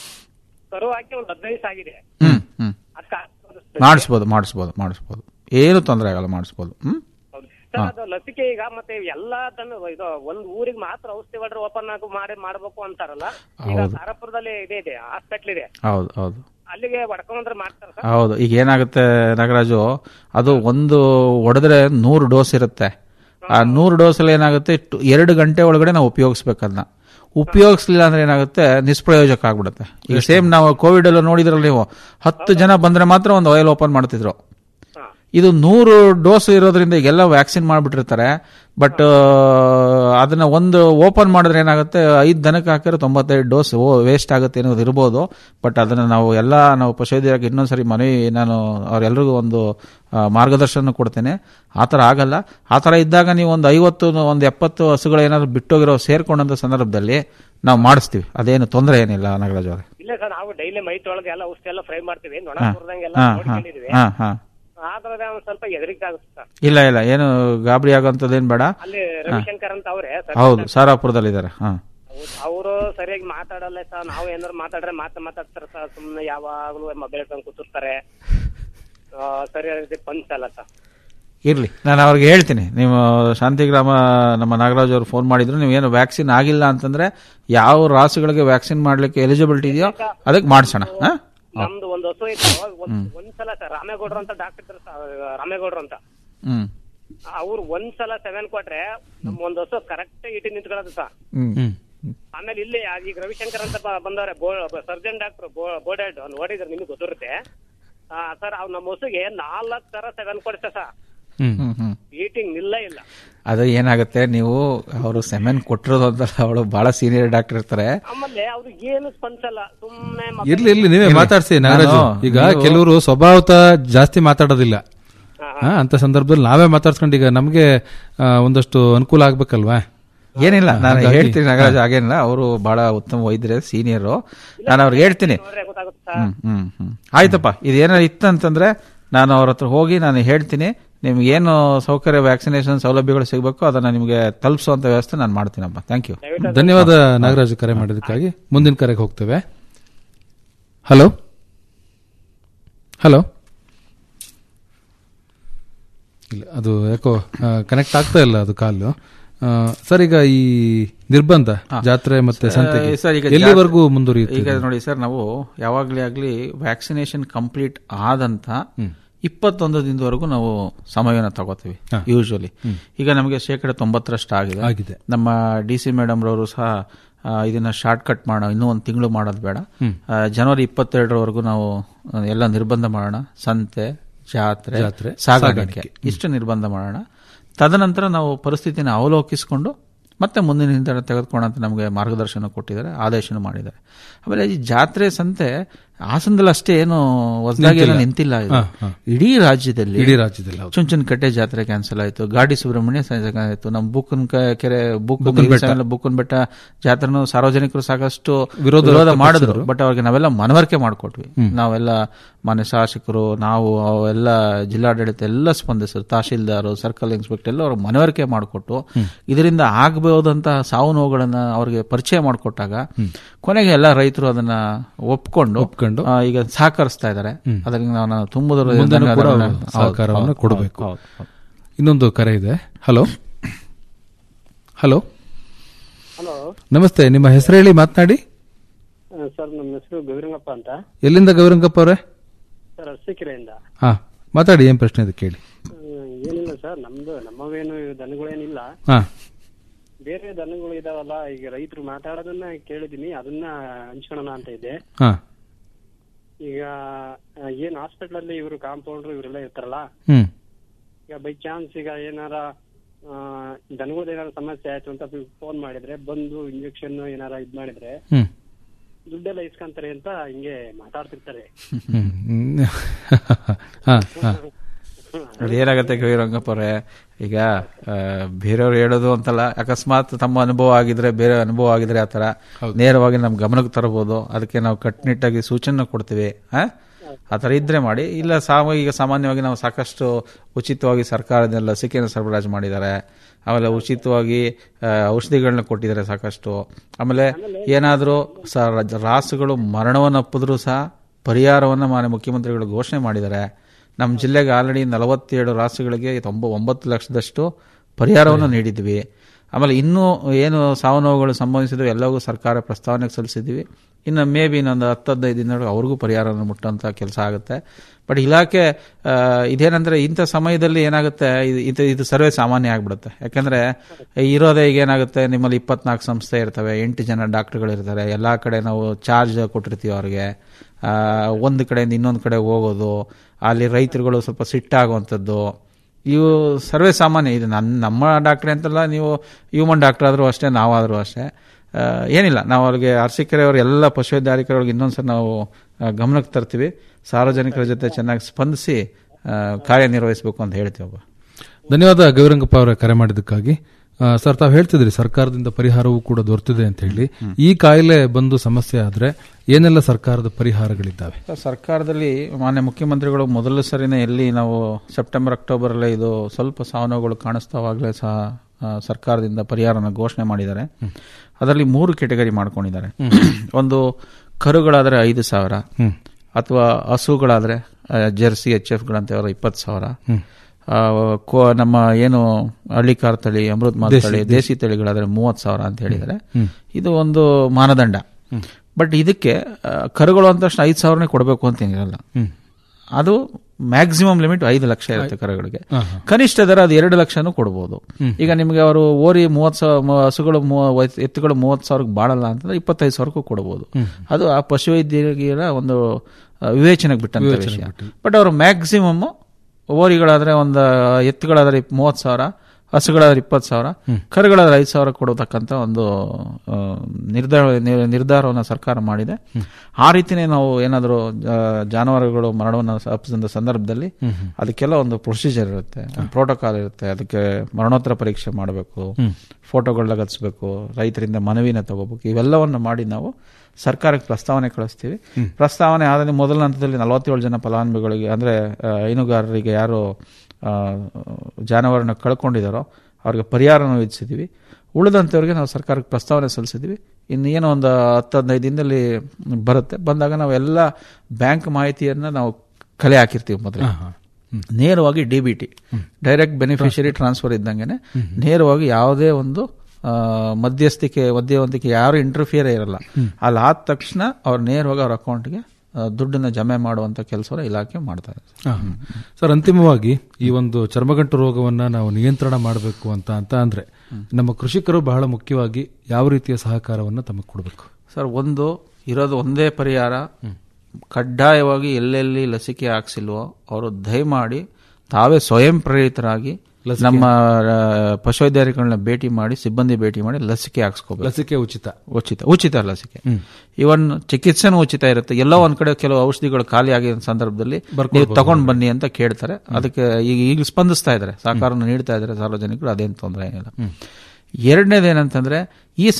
ಕರು ಹಾಕಿ ಒಂದು ಹದಿನೈದು ಆಗಿದೆ ಹ್ಮ್ ಹ್ಮ್ ಅದಕ್ಕೆ ಹಾಕ್ಸ್ಬೋದು ಸರ್. ಮಾಡಿಸ್ಬೋದು ಮಾಡಿಸ್ಬೋದು ಮಾಡಿಸ್ಬೋದು ಏನು ತೊಂದರೆ ಆಗಲ್ಲ ಮಾಡಿಸ್ಬೋದು ಹ್ಮ್ ಹೌದು. ಸರ್ ಅದು ಲಸಿಕೆ ಈಗ ಮತ್ತೆ ಎಲ್ಲಾ ದನ ಇದು ಒಂದು ಊರಿಗೆ ಮಾತ್ರ ಔಷಧಿ ಹೊಡ್ರೆ ಓಪನ್ ಆಗಿ ಮಾಡಿ ಮಾಡ್ಬೇಕು ಅಂತಾರಲ್ಲ ಈಗ ಹೌದು. ಸಾರಪುರದಲ್ಲಿ ಇದೆ ಇದೆ ಹಾಸ್ಪಿಟ್ಲ್ ಇದೆ ಹೌದು ಹೌದು ಅಲ್ಲಿಗೆ ಹೊಡ್ಕೊಂಡ್ರೆ ಮಾಡ್ತಾರ ಸರ್ ಹೌದು ಈಗ ಏನಾಗುತ್ತೆ ನಾಗರಾಜು ಅದು ಒಂದು ಹೊಡೆದ್ರೆ ನೂರು ಡೋಸ್ ಇರುತ್ತೆ ಆ ನೂರು ಡೋಸಲ್ಲಿ ಏನಾಗುತ್ತೆ ಟು- ಎರಡು ಗಂಟೆ ಒಳಗಡೆ ನಾವು ಉಪಯೋಗಿಸ್ಬೇಕು ಅದನ್ನ ಉಪಯೋಗಿಸ್ಲಿಲ್ಲ ಅಂದ್ರೆ ಏನಾಗುತ್ತೆ ನಿಷ್ಪ್ರಯೋಜಕ ಆಗ್ಬಿಡುತ್ತೆ ಈಗ ಸೇಮ್ ನಾವು ಕೋವಿಡ್ ಎಲ್ಲ ನೋಡಿದ್ರಲ್ಲ ನೀವು ಹತ್ತು ಜನ ಬಂದ್ರೆ ಮಾತ್ರ ಒಂದು ಆಯಿಲ್ ಓಪನ್ ಮಾಡ್ತಿದ್ರು ಇದು ನೂರು ಡೋಸ್ ಇರೋದ್ರಿಂದ ಈಗೆಲ್ಲ ವ್ಯಾಕ್ಸಿನ್ ಮಾಡಿಬಿಟ್ಟಿರ್ತಾರೆ ಬಟ್ ಅದನ್ನ ಒಂದು ಓಪನ್ ಮಾಡಿದ್ರೆ ಏನಾಗುತ್ತೆ ಐದು ದನಕ್ಕೆ ಹಾಕಿದ್ರೆ ತೊಂಬತ್ತೈದು ಡೋಸ್ ಓ ವೇಸ್ಟ್ ಆಗುತ್ತೆ ಅನ್ನೋದು ಇರ್ಬೋದು ಬಟ್ ಅದನ್ನ ನಾವು ಎಲ್ಲ ನಾವು ಪಶುವೈದ್ಯರಿಗೆ ಇನ್ನೊಂದ್ಸರಿ ಮನವಿ ನಾನು ಅವ್ರೆಲ್ರಿಗೂ ಒಂದು ಆ, ಮಾರ್ಗದರ್ಶನ ಕೊಡ್ತೇನೆ ಆ ಥರ ಆಗಲ್ಲ ಆ ಥರ ಇದ್ದಾಗ ನೀವು ಒಂದು ಐವತ್ತು ಒಂದು ಎಪ್ಪತ್ತು ಹಸುಗಳು ಏನಾದ್ರು ಬಿಟ್ಟೋಗಿರೋ ಸೇರ್ಕೊಂಡಂಥ ಸಂದರ್ಭದಲ್ಲಿ ನಾವು ಮಾಡಿಸ್ತೀವಿ ಅದೇನು ತೊಂದರೆ ಏನಿಲ್ಲ ನಾಗರಾಜ್ ಅವರೇ ಇಲ್ಲ ಸರ್ ನಾವು ಡೈಲಿ ಮೈ ತೊಳಗೆ ಎಲ್ಲ ಔಷಧಿ ಎಲ್ಲ ಫ್ರೈ ಮಾಡ್ತೀವಿ ನೊಣ ಹಾ ಸುರ್ದಂಗೆಲ್ಲ ಹಾ ಹಾ ನೋಡ್ಕೊಂಡಿದೀವಿ ಹಾ ಹಾ ಆದ್ರೆ ಒಂದ್ ಸ್ವಲ್ಪ ಎದುರಿಕೆ ಆಗುತ್ತೆ ಸರ್ ಇಲ್ಲ ಇಲ್ಲ ಏನು ಗಾಬರಿ ಆಗೋಂಥದ್ದೇನು ಬೇಡ ಅಲ್ಲಿ ರವಿಶಂಕರ್ ಅಂತ ಅವ್ರೆ ಹೌದು ಸಾರಾಪುರದಲ್ಲಿದ್ದಾರೆ ಹಾ ಅವರು ಸರಿಯಾಗಿ ಮಾತಾಡಲ್ಲ ಸರ್ ನಾವು ಏನಾರು ಮಾತಾಡ್ರೆ ಮಾತಾ ಮಾತಾಡ್ತಾರೆ ಸರ್ ಸುಮ್ನೆ ಯಾವಾಗ್ಲೂ ಮೊಬೈಲ್ ಇಟ್ಕೊಂಡು ಕೂತಿರ್ತಾರೆ ಆ, ಸರಿಯಾದ ರೀತಿ ಪಂಚಲ್ಲ ಸರ್ ಇರ್ಲಿ ನಾನು ಅವ್ರಿಗೆ ಹೇಳ್ತೀನಿ ನೀವು ಶಾಂತಿಗ್ರಾಮ ನಮ್ಮ ನಾಗರಾಜ್ ಅವರು ಫೋನ್ ಮಾಡಿದ್ರು ನೀವು ಏನು ವ್ಯಾಕ್ಸಿನ್ ಆಗಿಲ್ಲ ಅಂತಂದ್ರೆ ಯಾವ ರಾಸುಗಳಿಗೆ ವ್ಯಾಕ್ಸಿನ್ ಮಾಡ್ಲಿಕ್ಕೆ ಎಲಿಜಿಬಿಲಿಟಿ ಇದೆಯೋ ಅದಕ್ಕೆ ಮಾಡಿಸೋಣ ಹಾ ನಮ್ದು ಒಂದ್ ಹಸು ಇತ್ತು ಒಂದ್ ಒಂದ್ಸಲ ಸರ್ ರಾಮೇಗೌಡ್ರು ಅಂತ ಡಾಕ್ಟರ್ ಇದ್ರು ಸರ್ ರಾಮೇಗೌಡ್ರು ಅಂತ ಹ್ಮ್ ಅವ್ರು ಒಂದ್ಸಲ ಸೆವೆನ್ ಕೊಟ್ರೆ ನಮ್ ಒಂದ್ ಹಸು ಕರೆಕ್ಟ್ ಇಟ್ಟು ನಿಂತ್ಕೊಳ್ಳೋದು ಸರ್ ಹ್ಮ್ ಆಮೇಲೆ ಇಲ್ಲಿ ಆ- ಈಗ ರವಿಶಂಕರ್ ಅಂತ ಬ- ಬಂದವ್ರೆ ಸರ್ಜನ್ ಡಾಕ್ಟರ್ ಬೋರ್ಡ್ ನೋಡಿದ್ರೆ ನಿಮಗೆ ಗೊತ್ತಿರುತ್ತೆ ಸರ್ ಅವ್ರು ನಮ್ಮ ಹಸುಗೆ ನಾಲ್ಕ್ ತರ ಸೆವೆನ್ ಕೊಡ್ತೆ ಸರ್ ಹ್ಮ್ ಹ್ಮ್ ಈಟಿಂಗ್ ನಿಲ್ಲ ಇಲ್ಲ ಅದು ಏನಾಗುತ್ತೆ ನೀವು ಅವರು ಸೆಮೆನ್ ಕೊಟ್ಟಿರೋದು ಅಂತ ಅವಳು ಬಹಳ ಸೀನಿಯರ್ ಡಾಕ್ಟರ್ ಇರ್ತಾರೆ ಆಮೇಲೆ ಅವ್ರು ಏನು ಸ್ಪಂದಿಸಲ್ಲ ಸುಮ್ನೆ ಇರ್ಲಿ ಇರ್ಲಿ ನೀವೇ ಇರ್ಲಿ. ಮಾತಾಡ್ಸಿ ನಾಗರಾಜು ನಾನು- ಈಗ ನೀವು- ಕೆಲವರು ಸ್ವಭಾವತ ಜಾಸ್ತಿ ಮಾತಾಡೋದಿಲ್ಲ ಹಾ, ಅಂತ ಸಂದರ್ಭದಲ್ಲಿ ನಾವೇ ಮಾತಾಡ್ಸ್ಕೊಂಡು ಈಗ ನಮ್ಗೆ ಆ, ಒಂದಷ್ಟು ಅನುಕೂಲ ಆಗ್ಬೇಕಲ್ವಾ ಏನಿಲ್ಲ ನಾನು ಹಾಗಾಗಿ- ಹೇಳ್ತೀನಿ ನಾಗರಾಜ್ ಹಾಗೇನಿಲ್ಲ ಅವರು ಬಹಳ ಉತ್ತಮ ವೈದ್ಯರೇ ಸೀನಿಯರು ನಾನು ಅವ್ರಿಗೆ ಹೇಳ್ತೀನಿ ಹ್ಮ್ ಹ್ಮ್ ಹ್ಮ್ ಆಯ್ತಪ್ಪ ಇದೇನಾರು ಇತ್ತಂತಂದ್ರೆ ನಾನು ಅವ್ರ ಹತ್ರ ಹೋಗಿ ನಾನು ಹೇಳ್ತೀನಿ ನಿಮ್ಗೆ ಏನು ಸೌಕರ್ಯ ವ್ಯಾಕ್ಸಿನೇಷನ್ ಸೌಲಭ್ಯಗಳು ಸಿಗಬೇಕು ಅದನ್ನ ನಿಮಗೆ ತಲುಪಿಸುವಂತ ವ್ಯವಸ್ಥೆ ನಾನು ಮಾಡ್ತೀನಪ್ಪ ಥ್ಯಾಂಕ್ ಯು ಧನ್ಯವಾದ ನಾಗರಾಜ್ ಕರೆ ಮಾಡಿದ್ದಕ್ಕಾಗಿ ಮುಂದಿನ ಕರೆಗೆ ಹೋಗ್ತೇವೆ ಹಲೋ ಹಲೋ ಇಲ್ಲ ಅದು ಯಾಕೋ ಕನೆಕ್ಟ್ ಆಗ್ತಾ ಇಲ್ಲ ಅದು ಕಾಲು ಆ, ಸರ್ ಈಗ ಈ ನಿರ್ಬಂಧ ಜಾತ್ರೆ ಮತ್ತೆ ಸಂತೆಗೆ ಸರ್ ಈಗ ಎಲ್ಲಿವರೆಗೂ ಜಾತ್ರೆ- ಮುಂದುವರಿಯುತ್ತೆ ಈಗ ನೋಡಿ ಸರ್ ನಾವು ಯಾವಾಗ್ಲೇ ಆಗ್ಲಿ ವ್ಯಾಕ್ಸಿನೇಷನ್ ಕಂಪ್ಲೀಟ್ ಆದಂತ ಇಪ್ಪತ್ತೊಂದು ದಿನದವರೆಗೂ ನಾವು ಸಮಯವನ್ನು ತಗೋತೀವಿ ಯೂಶುವಲಿ ಈಗ ನಮಗೆ ಶೇಕಡ ತೊಂಬತ್ತರಷ್ಟು ಆಗಿದೆ ಆಗಿದೆ. ನಮ್ಮ ಡಿ ಸಿ ಮೇಡಮ್ ರವರು ಸಹ ಆ, ಇದನ್ನ ಶಾರ್ಟ್ ಕಟ್ ಮಾಡೋ ಇನ್ನೂ ಒಂದು ತಿಂಗಳು ಮಾಡೋದು ಬೇಡ ಹ್ಮ್. ಆ, ಜನವರಿ ಇಪ್ಪತ್ತೆರಡರವರೆಗೂ ನಾವು ಆ, ಎಲ್ಲ ನಿರ್ಬಂಧ ಮಾಡೋಣ ಸಂತೆ ಜಾತ್ರೆ ಜಾತ್ರೆ, ಸಾಗಾಣಿಕೆ ಸಾಗಾಣಿಕೆ. ಇಷ್ಟು ನಿರ್ಬಂಧ ಮಾಡೋಣ ತದನಂತರ ನಾವು ಪರಿಸ್ಥಿತಿನ ಅವಲೋಕಿಸಿಕೊಂಡು ಮತ್ತೆ ಮುಂದಿನ ನಿರ್ಧಾರ ತೆಗೆದುಕೊಳ್ಳೋಂತ ನಮಗೆ ಮಾರ್ಗದರ್ಶನ ಕೊಟ್ಟಿದ್ದಾರೆ ಆದೇಶನ ಮಾಡಿದ್ದಾರೆ ಆಮೇಲೆ ಈ ಜಾತ್ರೆ ಸಂತೆ ಹಾಸನದಲ್ಲಿ ಅಷ್ಟೇ ಏನು ಹೊಸದಾಗಿ ಏನೋ ನಿಂತಿಲ್ಲ ಇದು. ಹಾ, ಹಾ. ಇಡೀ ರಾಜ್ಯದಲ್ಲಿ ಇಡೀ ರಾಜ್ಯದಲ್ಲಿ ಹೌದು. ಚುಂಚನಕಟ್ಟೆ ಜಾತ್ರೆ ಕ್ಯಾನ್ಸಲ್ ಆಯ್ತು ಗಾಡಿ ಸುಬ್ರಹ್ಮಣ್ಯ ಕ್ಯಾನ್ಸಲ್ ಆಯ್ತು ನಮ್ಮ ಬುಕ್ಕನ್ ಕೆರೆ ಬುಕ್ ಬುಕ್ಕನ್ ಬೆಟ್ಟ. ಬುಕ್ಕನ್ ಬೆಟ್ಟ ಜಾತ್ರೆನೂ ಸಾರ್ವಜನಿಕರು ಸಾಕಷ್ಟು ವಿರೋಧ ವಿರೋಧ ಮಾಡಿದ್ರು ವ್ಯಕ್ತಪಡಿಸಿದ್ರು. ಬಟ್ ಅವ್ರಿಗೆ ನಾವೆಲ್ಲ ಮನವರಿಕೆ ಮಾಡಿಕೊಟ್ವಿ ಹ್ಮ್. ನಾವೆಲ್ಲ ಮಾನ್ಯ ಶಾಸಕರು ನಾವು ಅವೆಲ್ಲ ಜಿಲ್ಲಾಡಳಿತ ಎಲ್ಲ ಸ್ಪಂದಿಸಿದ್ರು ತಹಶೀಲ್ದಾರು ಸರ್ಕಲ್ ಇನ್ಸ್ಪೆಕ್ಟರ್ ಎಲ್ಲ ಅವ್ರಿಗೆ ಮನವರಿಕೆ ಮಾಡಿಕೊಟ್ಟು ಇದರಿಂದ ಆಗಬಹುದಂತಹ ಸಾವು ನೋವುಗಳನ್ನ ಅವ್ರಿಗೆ ಪರಿಚಯ ಮಾಡಿಕೊಟ್ಟಾಗ ಕೊನೆಗೆ ಎಲ್ಲ ರೈತರು ಅದನ್ನ ಒಪ್ಕೊಂಡು ಒಪ್ಕೊಂಡು ಆ, ಈಗ ಸಹಕರಿಸ್ತಾ ಇದ್ದಾರೆ ಅದರಿಂದ ನಾನು ತುಂಬುದ ಮುಂದೆನೂ ಕೂಡ ಧನ್ಯವಾದಗಳನ್ನ- ಹೌದು, ಸಹಕಾರವನ್ನು ಹೌದು, ಕೊಡಬೇಕು ಹೌದು, ಹೌದು. ಇನ್ನೊಂದು ಕರೆ ಇದೆ ಹಲೋ ಹಲೋ ಹಲೋ ನಮಸ್ತೆ ನಿಮ್ಮ ಹೆಸರು ಹೇಳಿ ಮಾತನಾಡಿ ಸರ್ ನಮ್ಮ ಹೆಸರು ಗೌರಂಗಪ್ಪ ಅಂತ ಎಲ್ಲಿಂದ ಗೌರಂಗಪ್ಪ ಅವರೇ ಸರ್ ಅರಸೀಕೆರೆಯಿಂದ ಹಾ ಮಾತಾಡಿ ಏನ್ ಪ್ರಶ್ನೆ ಇದೆ ಕೇಳಿ ಹ್ಮ್, ಏನಿಲ್ಲ ಸರ್ ನಮ್ದು ನಮ್ಮವೇನು ದನಗಳೇನಿಲ್ಲ ಹಾ ಬೇರೆ ದನಗಳು ಇದಾವಲ್ಲ ಈಗ ರೈತರು ಮಾತಾಡೋದನ್ನ ಕೇಳಿದೀನಿ ಅದನ್ನ ಹಂಚ್ಕೊಳ್ಳೋಣ ಅಂತ ಇದೆ ಹಾ ಈಗ ಆ, ಏನ್ ಹಾಸ್ಪಿಟಲ್ ಅಲ್ಲಿ ಇವರು ಕಾಂಪೌಂಡರ್ ಇವರೆಲ್ಲ ಇರ್ತಾರಲ್ಲ ಹ್ಮ್ ಈಗ ಬೈ ಚಾನ್ಸ್ ಈಗ ಏನಾರ ದನಗಳದ ಏನಾರ ಸಮಸ್ಯೆ ಆಯ್ತು ಅಂತ ಫೋನ್ ಮಾಡಿದ್ರೆ ಬಂದು ಇಂಜೆಕ್ಷನ್ ಏನಾರ ಇದ್ ಮಾಡಿದ್ರೆ ಹ್ಮ್ ದುಡ್ಡೆಲ್ಲ ಇಸ್ಕೊಂತಾರೆ ಅಂತ ಹಿಂಗೆ ಮಾತಾಡ್ತಿರ್ತಾರೆ ಹ್ಮ್ ಹ್ಮ್. ಹಾ ಹಾ ಅದೇನಾಗತ್ತೆ ಗೌರಂಗಪ್ಪ ಅವರೇ ಈಗ ಆ, ಬೇರೆಯವ್ರು ಹೇಳೋದು ಅಂತಲ್ಲ ಅಕಸ್ಮಾತ್ ತಮ್ಮ ಅನುಭವ ಆಗಿದ್ರೆ ಬೇರೆ ಅನುಭವ ಆಗಿದ್ರೆ ಆತರ ನೇರವಾಗಿ ನಮ್ ಗಮನಕ್ಕೆ ತರಬಹುದು ಅದಕ್ಕೆ ನಾವು ಕಟ್ಟುನಿಟ್ಟಾಗಿ ಸೂಚನೆ ಕೊಡ್ತೀವಿ ಆ? ಆ ಥರ ಇದ್ರೆ ಮಾಡಿ ಇಲ್ಲ ಸಾಮ ಈಗ ಸಾಮಾನ್ಯವಾಗಿ ನಾವು ಸಾಕಷ್ಟು ಉಚಿತವಾಗಿ ಸರ್ಕಾರದಿಂದ ಲಸಿಕೆಯನ್ನು ಸರಬರಾಜು ಮಾಡಿದ್ದಾರೆ ಆಮೇಲೆ ಉಚಿತವಾಗಿ ಆ, ಔಷಧಿಗಳನ್ನ ಕೊಟ್ಟಿದ್ದಾರೆ ಸಾಕಷ್ಟು ಆಮೇಲೆ ಏನಾದರೂ ಸ ರಾಸುಗಳು ಮರಣವನ್ನು ಅಪ್ಪಿದ್ರೂ ಸಹ ಪರಿಹಾರವನ್ನು ಮಾನ್ಯ ಮುಖ್ಯಮಂತ್ರಿಗಳು ಘೋಷಣೆ ಮಾಡಿದ್ದಾರೆ ನಮ್ಮ ಜಿಲ್ಲೆಗೆ ಆಲ್ರೆಡಿ ನಲವತ್ತೇಳು ರಾಸುಗಳಿಗೆ ತೊಂಬ ಒಂಬತ್ತು ಲಕ್ಷದಷ್ಟು ಪರಿಹಾರವನ್ನು ನೀಡಿದ್ವಿ ಆಮೇಲೆ ಇನ್ನೂ ಏನು ಸಾವು ನೋವುಗಳು ಸಂಭವಿಸಿದ್ವು ಎಲ್ಲವೂ ಸರ್ಕಾರ ಪ್ರಸ್ತಾವನೆಗೆ ಸಲ್ಲಿಸಿದ್ವಿ ಇನ್ನು ಮೇ ಬಿ ಇನ್ನೊಂದು ಹತ್ತು ಹದಿನೈದು ದಿನದೊಳಗೆ ಅವ್ರಿಗೂ ಪರಿಹಾರವನ್ನು ಮುಟ್ಟುವಂಥ ಕೆಲಸ ಆಗುತ್ತೆ ಬಟ್ ಇಲಾಖೆ ಆ, ಇದೇನಂದ್ರೆ ಇಂಥ ಸಮಯದಲ್ಲಿ ಏನಾಗುತ್ತೆ ಇದು- ಇದು ಇದು ಸರ್ವೇ ಸಾಮಾನ್ಯ ಆಗ್ಬಿಡುತ್ತೆ ಯಾಕಂದ್ರೆ ಇರೋದೇ ಈಗ ಏನಾಗುತ್ತೆ ನಿಮ್ಮಲ್ಲಿ ಇಪ್ಪತ್ನಾಲ್ಕು ಸಂಸ್ಥೆ ಇರ್ತವೆ ಎಂಟು ಜನ ಡಾಕ್ಟರ್ಗಳು ಇರ್ತಾರೆ ಎಲ್ಲ ಕಡೆ ನಾವು ಚಾರ್ಜ್ ಕೊಟ್ಟಿರ್ತೀವಿ ಅವ್ರಿಗೆ ಆ, ಒಂದು ಕಡೆಯಿಂದ ಇನ್ನೊಂದು ಕಡೆ ಹೋಗೋದು ಅಲ್ಲಿ ರೈತರುಗಳು ಸ್ವಲ್ಪ ಸಿಟ್ಟಾಗುವಂಥದ್ದು ಇವು ಸರ್ವೇ ಸಾಮಾನ್ಯ ಇದು ನನ್ನ ನಮ್ಮ ಡಾಕ್ಟ್ರೆ ಅಂತಲ್ಲ ನೀವು ಹ್ಯೂಮನ್ ಡಾಕ್ಟರ್ ಆದರೂ ಅಷ್ಟೇ ನಾವಾದರೂ ಅಷ್ಟೇ ಆ, ಏನಿಲ್ಲ ನಾವು ಅವ್ರಿಗೆ ಅರಸಿಕೆರೆ ಅವ್ರ ಎಲ್ಲ ಪಶುವೈದ್ಯಾಧಿಕಾರಿಗಳಿಗೆ ಇನ್ನೊಂದ್ಸಲ ನಾವು ಆ, ಗಮನಕ್ಕೆ ತರ್ತೀವಿ ಸಾರ್ವಜನಿಕರ ಜೊತೆ ಚೆನ್ನಾಗಿ ಸ್ಪಂದಿಸಿ ಆ, ಕಾರ್ಯನಿರ್ವಹಿಸಬೇಕು ಅಂತ ಹೇಳ್ತೀವಪ್ಪ ಧನ್ಯವಾದ ಗೌರಂಗಪ್ಪ ಅವರ ಕರೆ ಮಾಡಿದ್ದಕ್ಕಾಗಿ ಆ, ಸರ್ ತಾವು ಹೇಳ್ತಿದ್ರಿ ಸರ್ಕಾರದಿಂದ ಪರಿಹಾರವೂ ಕೂಡ ದೊರೆತಿದೆ ಅಂತ ಹೇಳಿ ಈ ಕಾಯಿಲೆ ಬಂದು ಸಮಸ್ಯೆ ಆದ್ರೆ ಏನೆಲ್ಲ ಸರ್ಕಾರದ ಪರಿಹಾರಗಳಿದ್ದಾವೆ ಸರ್, ಸರ್ಕಾರದಲ್ಲಿ ಮಾನ್ಯ ಮುಖ್ಯಮಂತ್ರಿಗಳು ಮೊದಲ ಸರಿನೇ ಎಲ್ಲಿ ನಾವು ಸೆಪ್ಟೆಂಬರ್ ಅಕ್ಟೋಬರ್ ಅಲ್ಲೇ ಇದು ಸ್ವಲ್ಪ ಸಾವನೋಗಳು ಕಾಣಿಸ್ತಾವಾಗಲೇ ಸಹ ಆ, ಸರ್ಕಾರದಿಂದ ಪರಿಹಾರನ ಘೋಷಣೆ ಮಾಡಿದ್ದಾರೆ ಅದರಲ್ಲಿ ಮೂರು ಕೆಟಗರಿ ಮಾಡ್ಕೊಂಡಿದ್ದಾರೆ ಒಂದು ಕರುಗಳಾದ್ರೆ ಐದು ಸಾವಿರ ಹ್ಮ್. ಅಥವಾ ಹಸುಗಳಾದ್ರೆ ಆ, ಜೆರ್ಸಿ ಎಚ್ ಎಫ್ ಗಳಂತ ಇಪ್ಪತ್ತು ಸಾವಿರ ಹ್ಮ್. ಆ, ಕೋ- ನಮ್ಮ ಏನು ಹಳ್ಳಿಕಾರ್ ತಳಿ ಅಮೃತ್ ಮಾಲ್ ದೇಸಿ- ತಳಿ ದೇಸಿ ತಳಿಗಳಾದ್ರೆ ಮೂವತ್ತು ಸಾವಿರ ಅಂತ ಹೇಳಿದ್ದಾರೆ ಹ್ಮ್. ಇದು ಒಂದು ಮಾನದಂಡ ಬಟ್ ಇದಕ್ಕೆ ಆ, ಕರುಗಳು ಅಂದ ತಕ್ಷಣ ಐದು ಸಾವಿರನೇ ಕೊಡಬೇಕು ಅಂತ ಏನಿರಲ್ಲ ಹ್ಮ್. ಅದು ಮ್ಯಾಕ್ಸಿಮಮ್ ಲಿಮಿಟ್ ಐದು ಲಕ್ಷ ಇರುತ್ತೆ ಕರುಗಳಿಗೆ ಹಾ, ಹಾ. ಕನಿಷ್ಠ ದರ ಅದು ಎರಡು ಲಕ್ಷನೂ ಕೊಡಬಹುದು ಹ್ಮ್. ಈಗ ನಿಮಗೆ ಅವರು ಓರಿ ಮೂವತ್ತು ಸಾವಿರ ಮ- ಹಸುಗಳು ಮೂವ- ವಯಸ್- ಎತ್ತುಗಳು ಮೂವತ್ತು ಸಾವಿರಕ್ಕೆ ಬಾಳಲ್ಲ ಅಂತಂದ್ರೆ ಇಪ್ಪತ್ತೈದು ಸಾವಿರಕ್ಕೂ ಕೊಡಬಹುದು ಹ್ಮ್. ಅದು ಆ ಪಶುವೈದ್ಯರ ಒಂದು ಆ, ವಿವೇಚನೆಗೆ ಬಿಟ್ಟಂತ ವಿವೇಚನೆಗೆ ವಿಷಯ ಬಟ್ ಅವರು ಮ್ಯಾಕ್ಸಿಮಮ್ ಓರಿಗಳಾದ್ರೆ ಒಂದು ಎತ್ತುಗಳಾದ್ರೆ ಮೂವತ್ತು ಸಾವಿರ ಹಸುಗಳಾದ್ರೆ ಇಪ್ಪತ್ತು ಸಾವಿರ ಕರುಗಳಾದ್ರೆ ಐದು ಸಾವಿರ ಕೊಡತಕ್ಕಂಥ ಒಂದು ಆ, ನಿರ್ಧಾರ ನಿರ್- ನಿರ್ಧಾರವನ್ನು ಸರ್ಕಾರ ಮಾಡಿದೆ ಆ ರೀತಿನೇ ನಾವು ಏನಾದರೂ ಜಾನುವಾರುಗಳು ಮರಣವನ್ನು ಅಪ್ಪಿಸಿದ ಸಂದರ್ಭದಲ್ಲಿ ಅದಕ್ಕೆಲ್ಲ ಒಂದು ಪ್ರೊಸೀಜರ್ ಇರುತ್ತೆ ಪ್ರೋಟೋಕಾಲ್ ಇರುತ್ತೆ ಅದಕ್ಕೆ ಮರಣೋತ್ತರ ಪರೀಕ್ಷೆ ಮಾಡಬೇಕು ಫೋಟೋಗಳನ್ನ ಲಗತ್ಸ್ಬೇಕು ರೈತರಿಂದ ಮನವಿನ ತಗೋಬೇಕು ಇವೆಲ್ಲವನ್ನು ಮಾಡಿ ನಾವು ಸರ್ಕಾರಕ್ಕೆ ಪ್ರಸ್ತಾವನೆ ಕಳಿಸ್ತೀವಿ ಪ್ರಸ್ತಾವನೆ ಆದ ಮೊದಲ ಹಂತದಲ್ಲಿ ನಲವತ್ತೇಳು ಜನ ಫಲಾನುಭವಿಗಳಿಗೆ ಅಂದರೆ ಹೈನುಗಾರರಿಗೆ ಯಾರು ಆ, ಜಾನುವಾರನ್ನ ಕಳ್ಕೊಂಡಿದ್ದಾರೋ ಅವ್ರಿಗೆ ಪರಿಹಾರನ ವಿಧಿಸಿದ್ದೀವಿ ಉಳಿದಂಥವ್ರಿಗೆ ನಾವು ಸರ್ಕಾರಕ್ಕೆ ಪ್ರಸ್ತಾವನೆ ಸಲ್ಲಿಸಿದ್ವಿ ಇನ್ನು ಏನೋ ಒಂದು ಹತ್ತು ಹದಿನೈದು ದಿನದಲ್ಲಿ ಬರುತ್ತೆ ಬಂದಾಗ ನಾವು ಎಲ್ಲ ಬ್ಯಾಂಕ್ ಮಾಹಿತಿಯನ್ನು ನಾವು ಕಲೆ ಹಾಕಿರ್ತೀವಿ ಮೊದಲು ನೇರವಾಗಿ D B T direct beneficiary transfer ಇದ್ದಂಗೆ ನೇರವಾಗಿ ಯಾವುದೇ ಒಂದು ಆ, ಮಧ್ಯಸ್ಥಿಕೆ ಮಧ್ಯವರ್ತಿಕೆ ಯಾರು ಇಂಟರ್ಫಿಯರ್ ಇರಲ್ಲ ಅಲ್ಲಿ ಆದ ತಕ್ಷಣ ಅವ್ರು ನೇರವಾಗಿ ಅವ್ರ ಅಕೌಂಟ್ಗೆ ದುಡ್ಡನ್ನ ಜಮೆ ಮಾಡುವಂತ ಕೆಲಸವನ್ನು ಇಲಾಖೆ ಮಾಡ್ತಾ ಇದೆ ಹಾ. ಸರ್ ಅಂತಿಮವಾಗಿ ಈ ಒಂದು ಚರ್ಮಗಂಟು ರೋಗವನ್ನ ನಾವು ನಿಯಂತ್ರಣ ಮಾಡಬೇಕು ಅಂತ ಅಂತ ಅಂದ್ರೆ ನಮ್ಮ ಕೃಷಿಕರು ಬಹಳ ಮುಖ್ಯವಾಗಿ ಯಾವ ರೀತಿಯ ಸಹಕಾರವನ್ನು ತಮಗೆ ಕೊಡಬೇಕು ಸರ್ ಒಂದು ಇರೋದು ಒಂದೇ ಪರಿಹಾರ ಕಡ್ಡಾಯವಾಗಿ ಎಲ್ಲೆಲ್ಲಿ ಲಸಿಕೆ ಹಾಕ್ಸಿಲ್ವೋ ಅವರು ದಯಮಾಡಿ ತಾವೇ ಸ್ವಯಂ ಪ್ರೇರಿತರಾಗಿ ನಮ್ಮ ಆ, ಪಶುವೈದ್ಯಾಧಿಕಾರಿಗಳನ್ನ ಭೇಟಿ ಮಾಡಿ ಸಿಬ್ಬಂದಿ ಭೇಟಿ ಮಾಡಿ ಲಸಿಕೆ ಹಾಕ್ಸ್ಕೋಬೇಕು ಲಸಿಕೆ ಉಚಿತ ಉಚಿತ ಉಚಿತ ಲಸಿಕೆ ಇವನ್ ಚಿಕಿತ್ಸೆನೂ ಉಚಿತ ಇರುತ್ತೆ ಎಲ್ಲೋ ಒಂದ್ ಕಡೆ ಕೆಲವು ಔಷಧಿಗಳು ಖಾಲಿ ಆಗಿರೋ ಸಂದರ್ಭದಲ್ಲಿ ನೀವು ತಗೊಂಡ್ ಬನ್ನಿ ಅಂತ ಕೇಳ್ತಾರೆ ಅದಕ್ಕೆ ಈಗ ಈಗ ಸ್ಪಂದಿಸ್ತಾ ಇದ್ದಾರೆ ಸಹಕಾರನ ನೀಡ್ತಾ ಇದ್ದಾರೆ ಸಾರ್ವಜನಿಕರು ಅದೇನು ತೊಂದರೆ ಏನಿಲ್ಲ ಎರಡನೇದೇನಂತಂದ್ರೆ ಈ